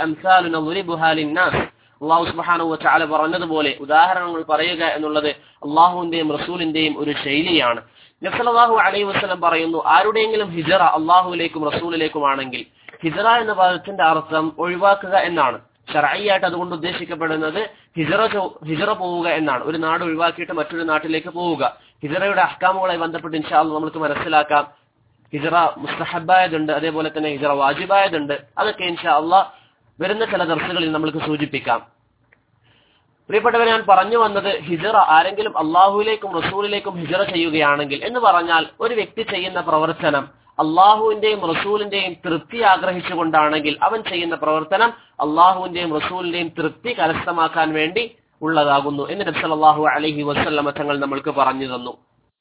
അള്ളാഹു സുബാനു ചാല പറഞ്ഞതുപോലെ ഉദാഹരണങ്ങൾ പറയുക എന്നുള്ളത് അള്ളാഹുവിന്റെയും റസൂലിന്റെയും ഒരു ശൈലിയാണ് നബ്സലാഹു അലൈഹി വസ്ലം പറയുന്നു ആരുടെയെങ്കിലും ഹിജറ അള്ളാഹുവിലേക്കും റസൂലിലേക്കുമാണെങ്കിൽ ഹിജറ എന്ന പദത്തിന്റെ അർത്ഥം ഒഴിവാക്കുക എന്നാണ് ഷറായിയായിട്ട് അതുകൊണ്ട് ഉദ്ദേശിക്കപ്പെടുന്നത് ഹിജറ ഹിജറ പോവുക എന്നാണ് ഒരു നാട് ഒഴിവാക്കിയിട്ട് മറ്റൊരു നാട്ടിലേക്ക് പോവുക ഹിജറയുടെ അഹ്കാമുകളായി ബന്ധപ്പെട്ട് ഇൻഷാല് നമുക്ക് മനസ്സിലാക്കാം ഹിജറ മുസ്തഹബായതുണ്ട് അതേപോലെ തന്നെ ഹിജറ വാജിബായതുണ്ട് അതൊക്കെ ഇൻഷാ അള്ളാഹ് വരുന്ന ചില ദർശകളിൽ നമ്മൾക്ക് സൂചിപ്പിക്കാം പ്രിയപ്പെട്ടവരെ ഞാൻ പറഞ്ഞു വന്നത് ഹിജറ ആരെങ്കിലും അള്ളാഹുവിലേക്കും റസൂലിലേക്കും ഹിജറ ചെയ്യുകയാണെങ്കിൽ എന്ന് പറഞ്ഞാൽ ഒരു വ്യക്തി ചെയ്യുന്ന പ്രവർത്തനം അള്ളാഹുവിന്റെയും റസൂലിന്റെയും തൃപ്തി ആഗ്രഹിച്ചുകൊണ്ടാണെങ്കിൽ അവൻ ചെയ്യുന്ന പ്രവർത്തനം അള്ളാഹുവിന്റെയും റസൂലിന്റെയും തൃപ്തി കരസ്ഥമാക്കാൻ വേണ്ടി ഉള്ളതാകുന്നു എന്ന് നബ്സലാഹു അലഹി വസ്ല്ലമ തങ്ങൾ നമ്മൾക്ക് പറഞ്ഞു തന്നു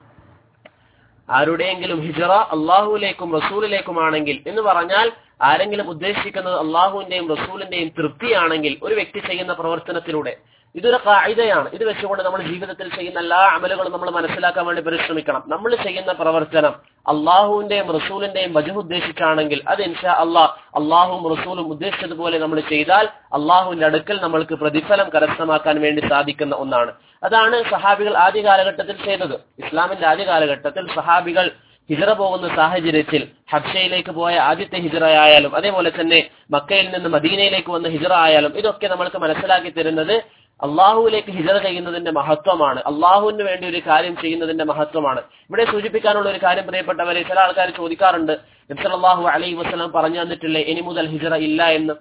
ആരുടെയെങ്കിലും ഹിജറ അള്ളാഹുവിലേക്കും റസൂലിലേക്കുമാണെങ്കിൽ എന്ന് പറഞ്ഞാൽ ആരെങ്കിലും ഉദ്ദേശിക്കുന്നത് അള്ളാഹുവിന്റെയും റസൂലിന്റെയും തൃപ്തിയാണെങ്കിൽ ഒരു വ്യക്തി ചെയ്യുന്ന പ്രവർത്തനത്തിലൂടെ ഇതൊരു കായികയാണ് ഇത് വെച്ചുകൊണ്ട് നമ്മൾ ജീവിതത്തിൽ ചെയ്യുന്ന എല്ലാ അമലുകളും നമ്മൾ മനസ്സിലാക്കാൻ വേണ്ടി പരിശ്രമിക്കണം നമ്മൾ ചെയ്യുന്ന പ്രവർത്തനം അള്ളാഹുവിന്റെയും റസൂലിന്റെയും വജു ഉദ്ദേശിച്ചാണെങ്കിൽ അത് ഇൻഷാ അള്ളാഹ് അള്ളാഹുവും റസൂലും ഉദ്ദേശിച്ചതുപോലെ നമ്മൾ ചെയ്താൽ അള്ളാഹുവിന്റെ അടുക്കൽ നമ്മൾക്ക് പ്രതിഫലം കരസ്ഥമാക്കാൻ വേണ്ടി സാധിക്കുന്ന ഒന്നാണ് അതാണ് സഹാബികൾ ആദ്യ കാലഘട്ടത്തിൽ ചെയ്തത് ഇസ്ലാമിന്റെ ആദ്യ കാലഘട്ടത്തിൽ സഹാബികൾ ഹിജറ പോകുന്ന സാഹചര്യത്തിൽ ഹബ്ഷയിലേക്ക് പോയ ആദ്യത്തെ ഹിജറ ആയാലും അതേപോലെ തന്നെ മക്കയിൽ നിന്ന് മദീനയിലേക്ക് വന്ന ഹിജറ ആയാലും ഇതൊക്കെ നമ്മൾക്ക് മനസ്സിലാക്കി തരുന്നത് അള്ളാഹുവിലേക്ക് ഹിജറ ചെയ്യുന്നതിന്റെ മഹത്വമാണ് അള്ളാഹുവിന് വേണ്ടി ഒരു കാര്യം ചെയ്യുന്നതിന്റെ മഹത്വമാണ് ഇവിടെ സൂചിപ്പിക്കാനുള്ള ഒരു കാര്യം പ്രിയപ്പെട്ടവരെ ചില ആൾക്കാർ ചോദിക്കാറുണ്ട് നബ്സലാഹു അലൈഹി വസ്ലം പറഞ്ഞു തന്നിട്ടില്ലേ ഇനി മുതൽ ഹിജറ ഇല്ല എന്ന്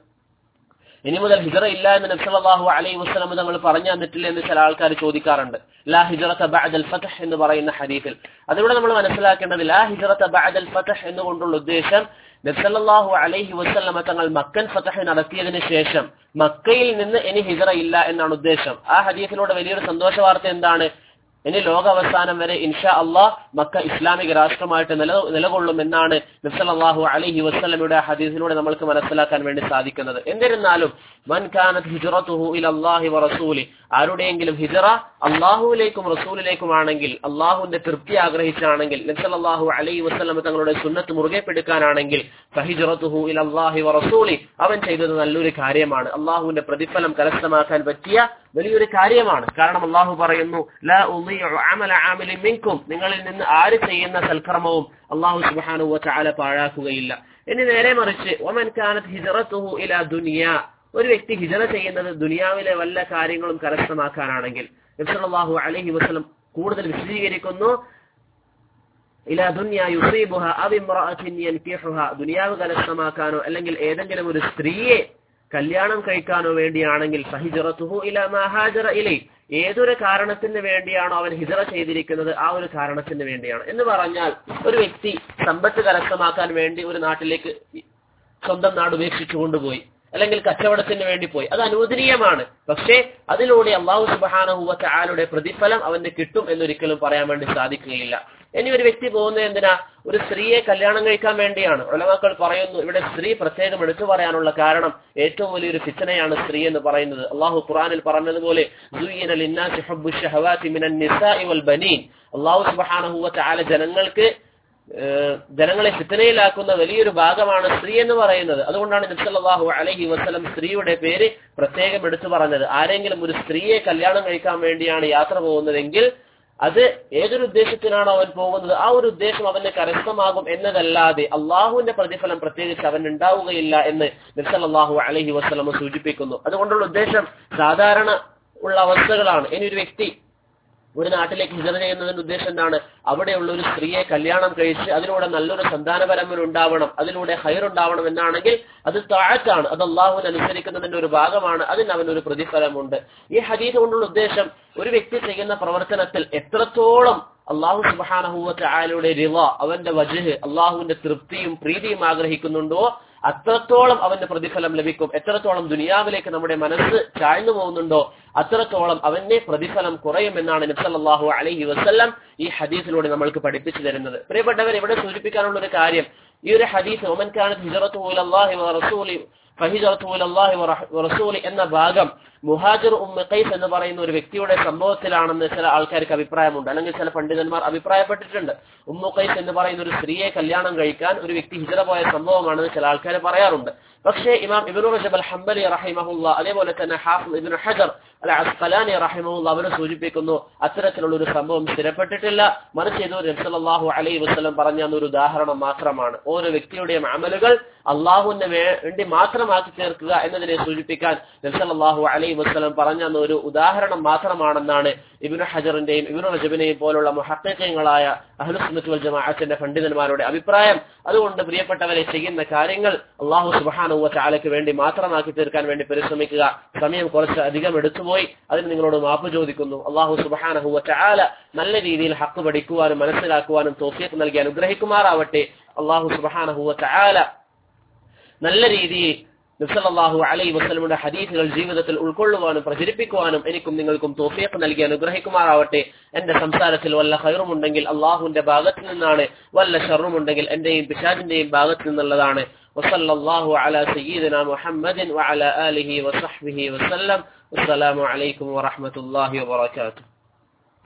ഇനി മുതൽ ഹിജറ ഇല്ല എന്ന് നബ്സലാഹു അലൈഹി വസ്ലം തങ്ങൾ പറഞ്ഞു തന്നിട്ടില്ല എന്ന് ചില ആൾക്കാർ ചോദിക്കാറുണ്ട് ലാ ഹിജറത്ത ബഅദൽ ഫതഹ് എന്ന് പറയുന്ന ഹദീസിൽ അതിലൂടെ നമ്മൾ മനസ്സിലാക്കേണ്ടത് ലാ ഹിജറത്ത ബഅദൽ ഫതഹ് എന്നുകൊണ്ടുള്ള ഉദ്ദേശം നബ്സല്ലാഹു അലൈഹി വസ്ലമ തങ്ങൾ മക്കൻ ഫതഹ് നടത്തിയതിനു ശേഷം മക്കയിൽ നിന്ന് ഇനി ഹിജറ ഇല്ല എന്നാണ് ഉദ്ദേശം ആ ഹദീസിലൂടെ വലിയൊരു സന്തോഷ വാർത്ത എന്താണ് ഇനി ലോകാവസാനം വരെ ഇൻഷാ അള്ളാഹ് മക്ക ഇസ്ലാമിക രാഷ്ട്രമായിട്ട് നില നിലകൊള്ളും എന്നാണ് നബ്സല്ലാഹു അലഹി വസ്ലമിയുടെ ഹദീസിലൂടെ നമ്മൾക്ക് മനസ്സിലാക്കാൻ വേണ്ടി സാധിക്കുന്നത് എന്നിരുന്നാലും മൻ കാനത് ഹിജറത്തുഹു ഇലല്ലാഹി വറസൂലി ആരുടെയെങ്കിലും ഹിജറ അള്ളാഹുവിലേക്കും റസൂലിലേക്കുമാണെങ്കിൽ അള്ളാഹുവിന്റെ തൃപ്തി ആഗ്രഹിച്ചാണെങ്കിൽ നബ്സല്ലാഹു അലൈഹി വസ്ലം തങ്ങളുടെ സുന്നത്ത് മുറുകെ പിടിക്കാനാണെങ്കിൽ ഫഹിജറത്തുഹു ഇലല്ലാഹി വറസൂലി അവൻ ചെയ്തത് നല്ലൊരു കാര്യമാണ് അള്ളാഹുവിന്റെ പ്രതിഫലം കരസ്ഥമാക്കാൻ പറ്റിയ വലിയൊരു കാര്യമാണ് കാരണം അള്ളാഹു പറയുന്നു ലാ അമല ആമിലിൻ മിൻകും നിങ്ങളിൽ നിന്ന് ആര് ചെയ്യുന്ന സൽക്കർമ്മവും അള്ളാഹു സുബ്ഹാനഹു വതആല പാഴാക്കുകയില്ല ഇനി നേരെ മറിച്ച് ഒമൻ കാനത് ഹിജറത്തുഹു ഇലാ ദുനിയ ഒരു വ്യക്തി ഹിജറ ചെയ്യുന്നത് ദുനിയാവിലെ വല്ല കാര്യങ്ങളും കരസ്ഥമാക്കാനാണെങ്കിൽ നബ്സല്ലാഹു അലൈഹി വസല്ലം കൂടുതൽ വിശദീകരിക്കുന്നു ഇല ദുനിയ യുസീബുഹ അവ ഇംറഅത്തിൻ യൻകിഹുഹ ദുനിയാവ് കരസ്ഥമാക്കാനോ അല്ലെങ്കിൽ ഏതെങ്കിലും ഒരു സ്ത്രീയെ കല്യാണം കഴിക്കാനോ വേണ്ടിയാണെങ്കിൽ ഫഹിജറത്തുഹു ഇല മാ ഹാജറ ഇലൈ ഏതൊരു കാരണത്തിന് വേണ്ടിയാണോ അവൻ ഹിജറ ചെയ്തിരിക്കുന്നത് ആ ഒരു കാരണത്തിന് വേണ്ടിയാണ് എന്ന് പറഞ്ഞാൽ ഒരു വ്യക്തി സമ്പത്ത് കരസ്ഥമാക്കാൻ വേണ്ടി ഒരു നാട്ടിലേക്ക് സ്വന്തം നാട് ഉപേക്ഷിച്ചു കൊണ്ടുപോയി അല്ലെങ്കിൽ കച്ചവടത്തിന് വേണ്ടി പോയി അത് അനുവദനീയമാണ് പക്ഷേ അതിലൂടെ അള്ളാഹു സുബാനഹുവറ്റ ആളുടെ പ്രതിഫലം അവന് കിട്ടും എന്നൊരിക്കലും പറയാൻ വേണ്ടി സാധിക്കുകയില്ല ഇനി ഒരു വ്യക്തി പോകുന്നത് എന്തിനാ ഒരു സ്ത്രീയെ കല്യാണം കഴിക്കാൻ വേണ്ടിയാണ് ഉലമാക്കൾ പറയുന്നു ഇവിടെ സ്ത്രീ പ്രത്യേകം എടുത്തു പറയാനുള്ള കാരണം ഏറ്റവും വലിയൊരു ഫിത്തനയാണ് സ്ത്രീ എന്ന് പറയുന്നത് അള്ളാഹു ഖുറാനിൽ പറഞ്ഞതുപോലെ അള്ളാഹു സുബാനഹുവറ്റ ആല ജനങ്ങൾക്ക് ഏഹ് ജനങ്ങളെ ഫിത്തനയിലാക്കുന്ന വലിയൊരു ഭാഗമാണ് സ്ത്രീ എന്ന് പറയുന്നത് അതുകൊണ്ടാണ് നബ്സല്ലാഹു അലഹി വസ്ലം സ്ത്രീയുടെ പേര് പ്രത്യേകം എടുത്തു പറഞ്ഞത് ആരെങ്കിലും ഒരു സ്ത്രീയെ കല്യാണം കഴിക്കാൻ വേണ്ടിയാണ് യാത്ര പോകുന്നതെങ്കിൽ അത് ഏതൊരു ഉദ്ദേശത്തിനാണോ അവൻ പോകുന്നത് ആ ഒരു ഉദ്ദേശം അവന് കരസ്ഥമാകും എന്നതല്ലാതെ അള്ളാഹുവിന്റെ പ്രതിഫലം പ്രത്യേകിച്ച് അവൻ ഉണ്ടാവുകയില്ല എന്ന് നബ്സല്ലാഹു അലഹി വസ്ലം സൂചിപ്പിക്കുന്നു അതുകൊണ്ടുള്ള ഉദ്ദേശം സാധാരണ ഉള്ള അവസ്ഥകളാണ് ഇനി ഒരു വ്യക്തി ഒരു നാട്ടിലേക്ക് ഹിജറ ചെയ്യുന്നതിന്റെ ഉദ്ദേശം എന്താണ് അവിടെയുള്ള ഒരു സ്ത്രീയെ കല്യാണം കഴിച്ച് അതിലൂടെ നല്ലൊരു സന്താനപരമ്പര ഉണ്ടാവണം അതിലൂടെ ഹൈർ ഉണ്ടാവണം എന്നാണെങ്കിൽ അത് താഴത്താണ് അത് അള്ളാഹുവിന് അനുസരിക്കുന്നതിന്റെ ഒരു ഭാഗമാണ് അതിന് അവനൊരു പ്രതിഫലമുണ്ട് ഈ ഹദീസ് കൊണ്ടുള്ള ഉദ്ദേശം ഒരു വ്യക്തി ചെയ്യുന്ന പ്രവർത്തനത്തിൽ എത്രത്തോളം അള്ളാഹു സുബാനഹുവത്തെ ആയാലുടെ റിവ അവന്റെ വജഹ് അള്ളാഹുവിന്റെ തൃപ്തിയും പ്രീതിയും ആഗ്രഹിക്കുന്നുണ്ടോ അത്രത്തോളം അവന്റെ പ്രതിഫലം ലഭിക്കും എത്രത്തോളം ദുനിയാവിലേക്ക് നമ്മുടെ മനസ്സ് ചായ്ന്നു പോകുന്നുണ്ടോ അത്രത്തോളം അവന്റെ പ്രതിഫലം കുറയുമെന്നാണ് നബ്സല്ലാഹു അലഹി വസ്ല്ലാം ഈ ഹദീസിലൂടെ നമ്മൾക്ക് പഠിപ്പിച്ചു തരുന്നത് പ്രിയപ്പെട്ടവർ ഇവിടെ സൂചിപ്പിക്കാനുള്ള ഒരു കാര്യം ഈ ഒരു ഹദീസ് ഒമൻ കാനത്ത് ഹിജറത്തു അല്ലാഹി റസൂലി ഫഹിജറത്തു അല്ലാഹി റസൂലി എന്ന ഭാഗം മുഹാജിർ ഉമ്മ ഖൈസ് എന്ന് പറയുന്ന ഒരു വ്യക്തിയുടെ സംഭവത്തിലാണെന്ന് ചില ആൾക്കാർക്ക് അഭിപ്രായമുണ്ട് അല്ലെങ്കിൽ ചില പണ്ഡിതന്മാർ അഭിപ്രായപ്പെട്ടിട്ടുണ്ട് ഉമ്മു ഖൈസ് എന്ന് പറയുന്ന ഒരു സ്ത്രീയെ കല്യാണം കഴിക്കാൻ ഒരു വ്യക്തി ഹിജറ പോയ സംഭവമാണെന്ന് ചില ആൾക്കാർ പറയാറുണ്ട് പക്ഷേ ഇമാം ഇബ്നു റജബ് അൽ ഹംബലി റഹിമഹുല്ല അതേപോലെ തന്നെ ഹാഫിദ് ഇബ്നു ഹജർ അൽ അസ്ഖലാനി റഹിമഹുല്ല അവർ സൂചിപ്പിക്കുന്നു അത്തരത്തിലുള്ള ഒരു സംഭവം സ്ഥിരപ്പെട്ടിട്ടില്ല മറിച്ച് ഇത് നബ്സല്ലാഹു അലൈഹി വസ്ലം പറഞ്ഞ ഒരു ഉദാഹരണം മാത്രമാണ് ഓരോ വ്യക്തിയുടെയും അമലുകൾ അള്ളാഹുവിന് വേണ്ടി മാത്രമാക്കി ചേർക്കുക എന്നതിനെ സൂചിപ്പിക്കാൻ നബ്സല്ലാഹു അലൈഹി വസ്ലം പറഞ്ഞ ഒരു ഉദാഹരണം മാത്രമാണെന്നാണ് ഇബിനു ഹജറിന്റെയും ഇബിനു റജബിനെയും പോലുള്ള മുഹക്കങ്ങളായ അഹ്ലുസ്മത്ത് വൽ ജമാഅത്തിന്റെ പണ്ഡിതന്മാരുടെ അഭിപ്രായം അതുകൊണ്ട് പ്രിയപ്പെട്ടവരെ ചെയ്യുന്ന കാര്യങ്ങൾ അള്ളാഹു സുബാനുവ ചാലയ്ക്ക് വേണ്ടി മാത്രമാക്കി തീർക്കാൻ വേണ്ടി പരിശ്രമിക്കുക സമയം കുറച്ച് അധികം എടുത്തുപോയി അതിന് നിങ്ങളോട് മാപ്പ് ചോദിക്കുന്നു അള്ളാഹു സുബാനഹുവ ചാല നല്ല രീതിയിൽ ഹക്ക് പഠിക്കുവാനും മനസ്സിലാക്കുവാനും തോഫിയത്ത് നൽകി അനുഗ്രഹിക്കുമാറാവട്ടെ അള്ളാഹു സുബാനഹുവ ചാല നല്ല രീതിയിൽ നബ്സല്ലാഹു അലൈ വസ്ലമിന്റെ ഹദീസുകൾ ജീവിതത്തിൽ ഉൾക്കൊള്ളുവാനും പ്രചരിപ്പിക്കുവാനും എനിക്കും നിങ്ങൾക്കും തോഫിയക്ക് നൽകി അനുഗ്രഹിക്കുമാറാവട്ടെ എന്റെ സംസാരത്തിൽ വല്ല ഹൈറുമുണ്ടെങ്കിൽ അള്ളാഹുവിന്റെ ഭാഗത്ത് നിന്നാണ് വല്ല ഷറുമുണ്ടെങ്കിൽ എന്റെയും പിശാജിന്റെയും ഭാഗത്ത് നിന്നുള്ളതാണ് وصلى الله على سيدنا محمد وعلى آله وصحبه وسلم والسلام عليكم ورحمة الله وبركاته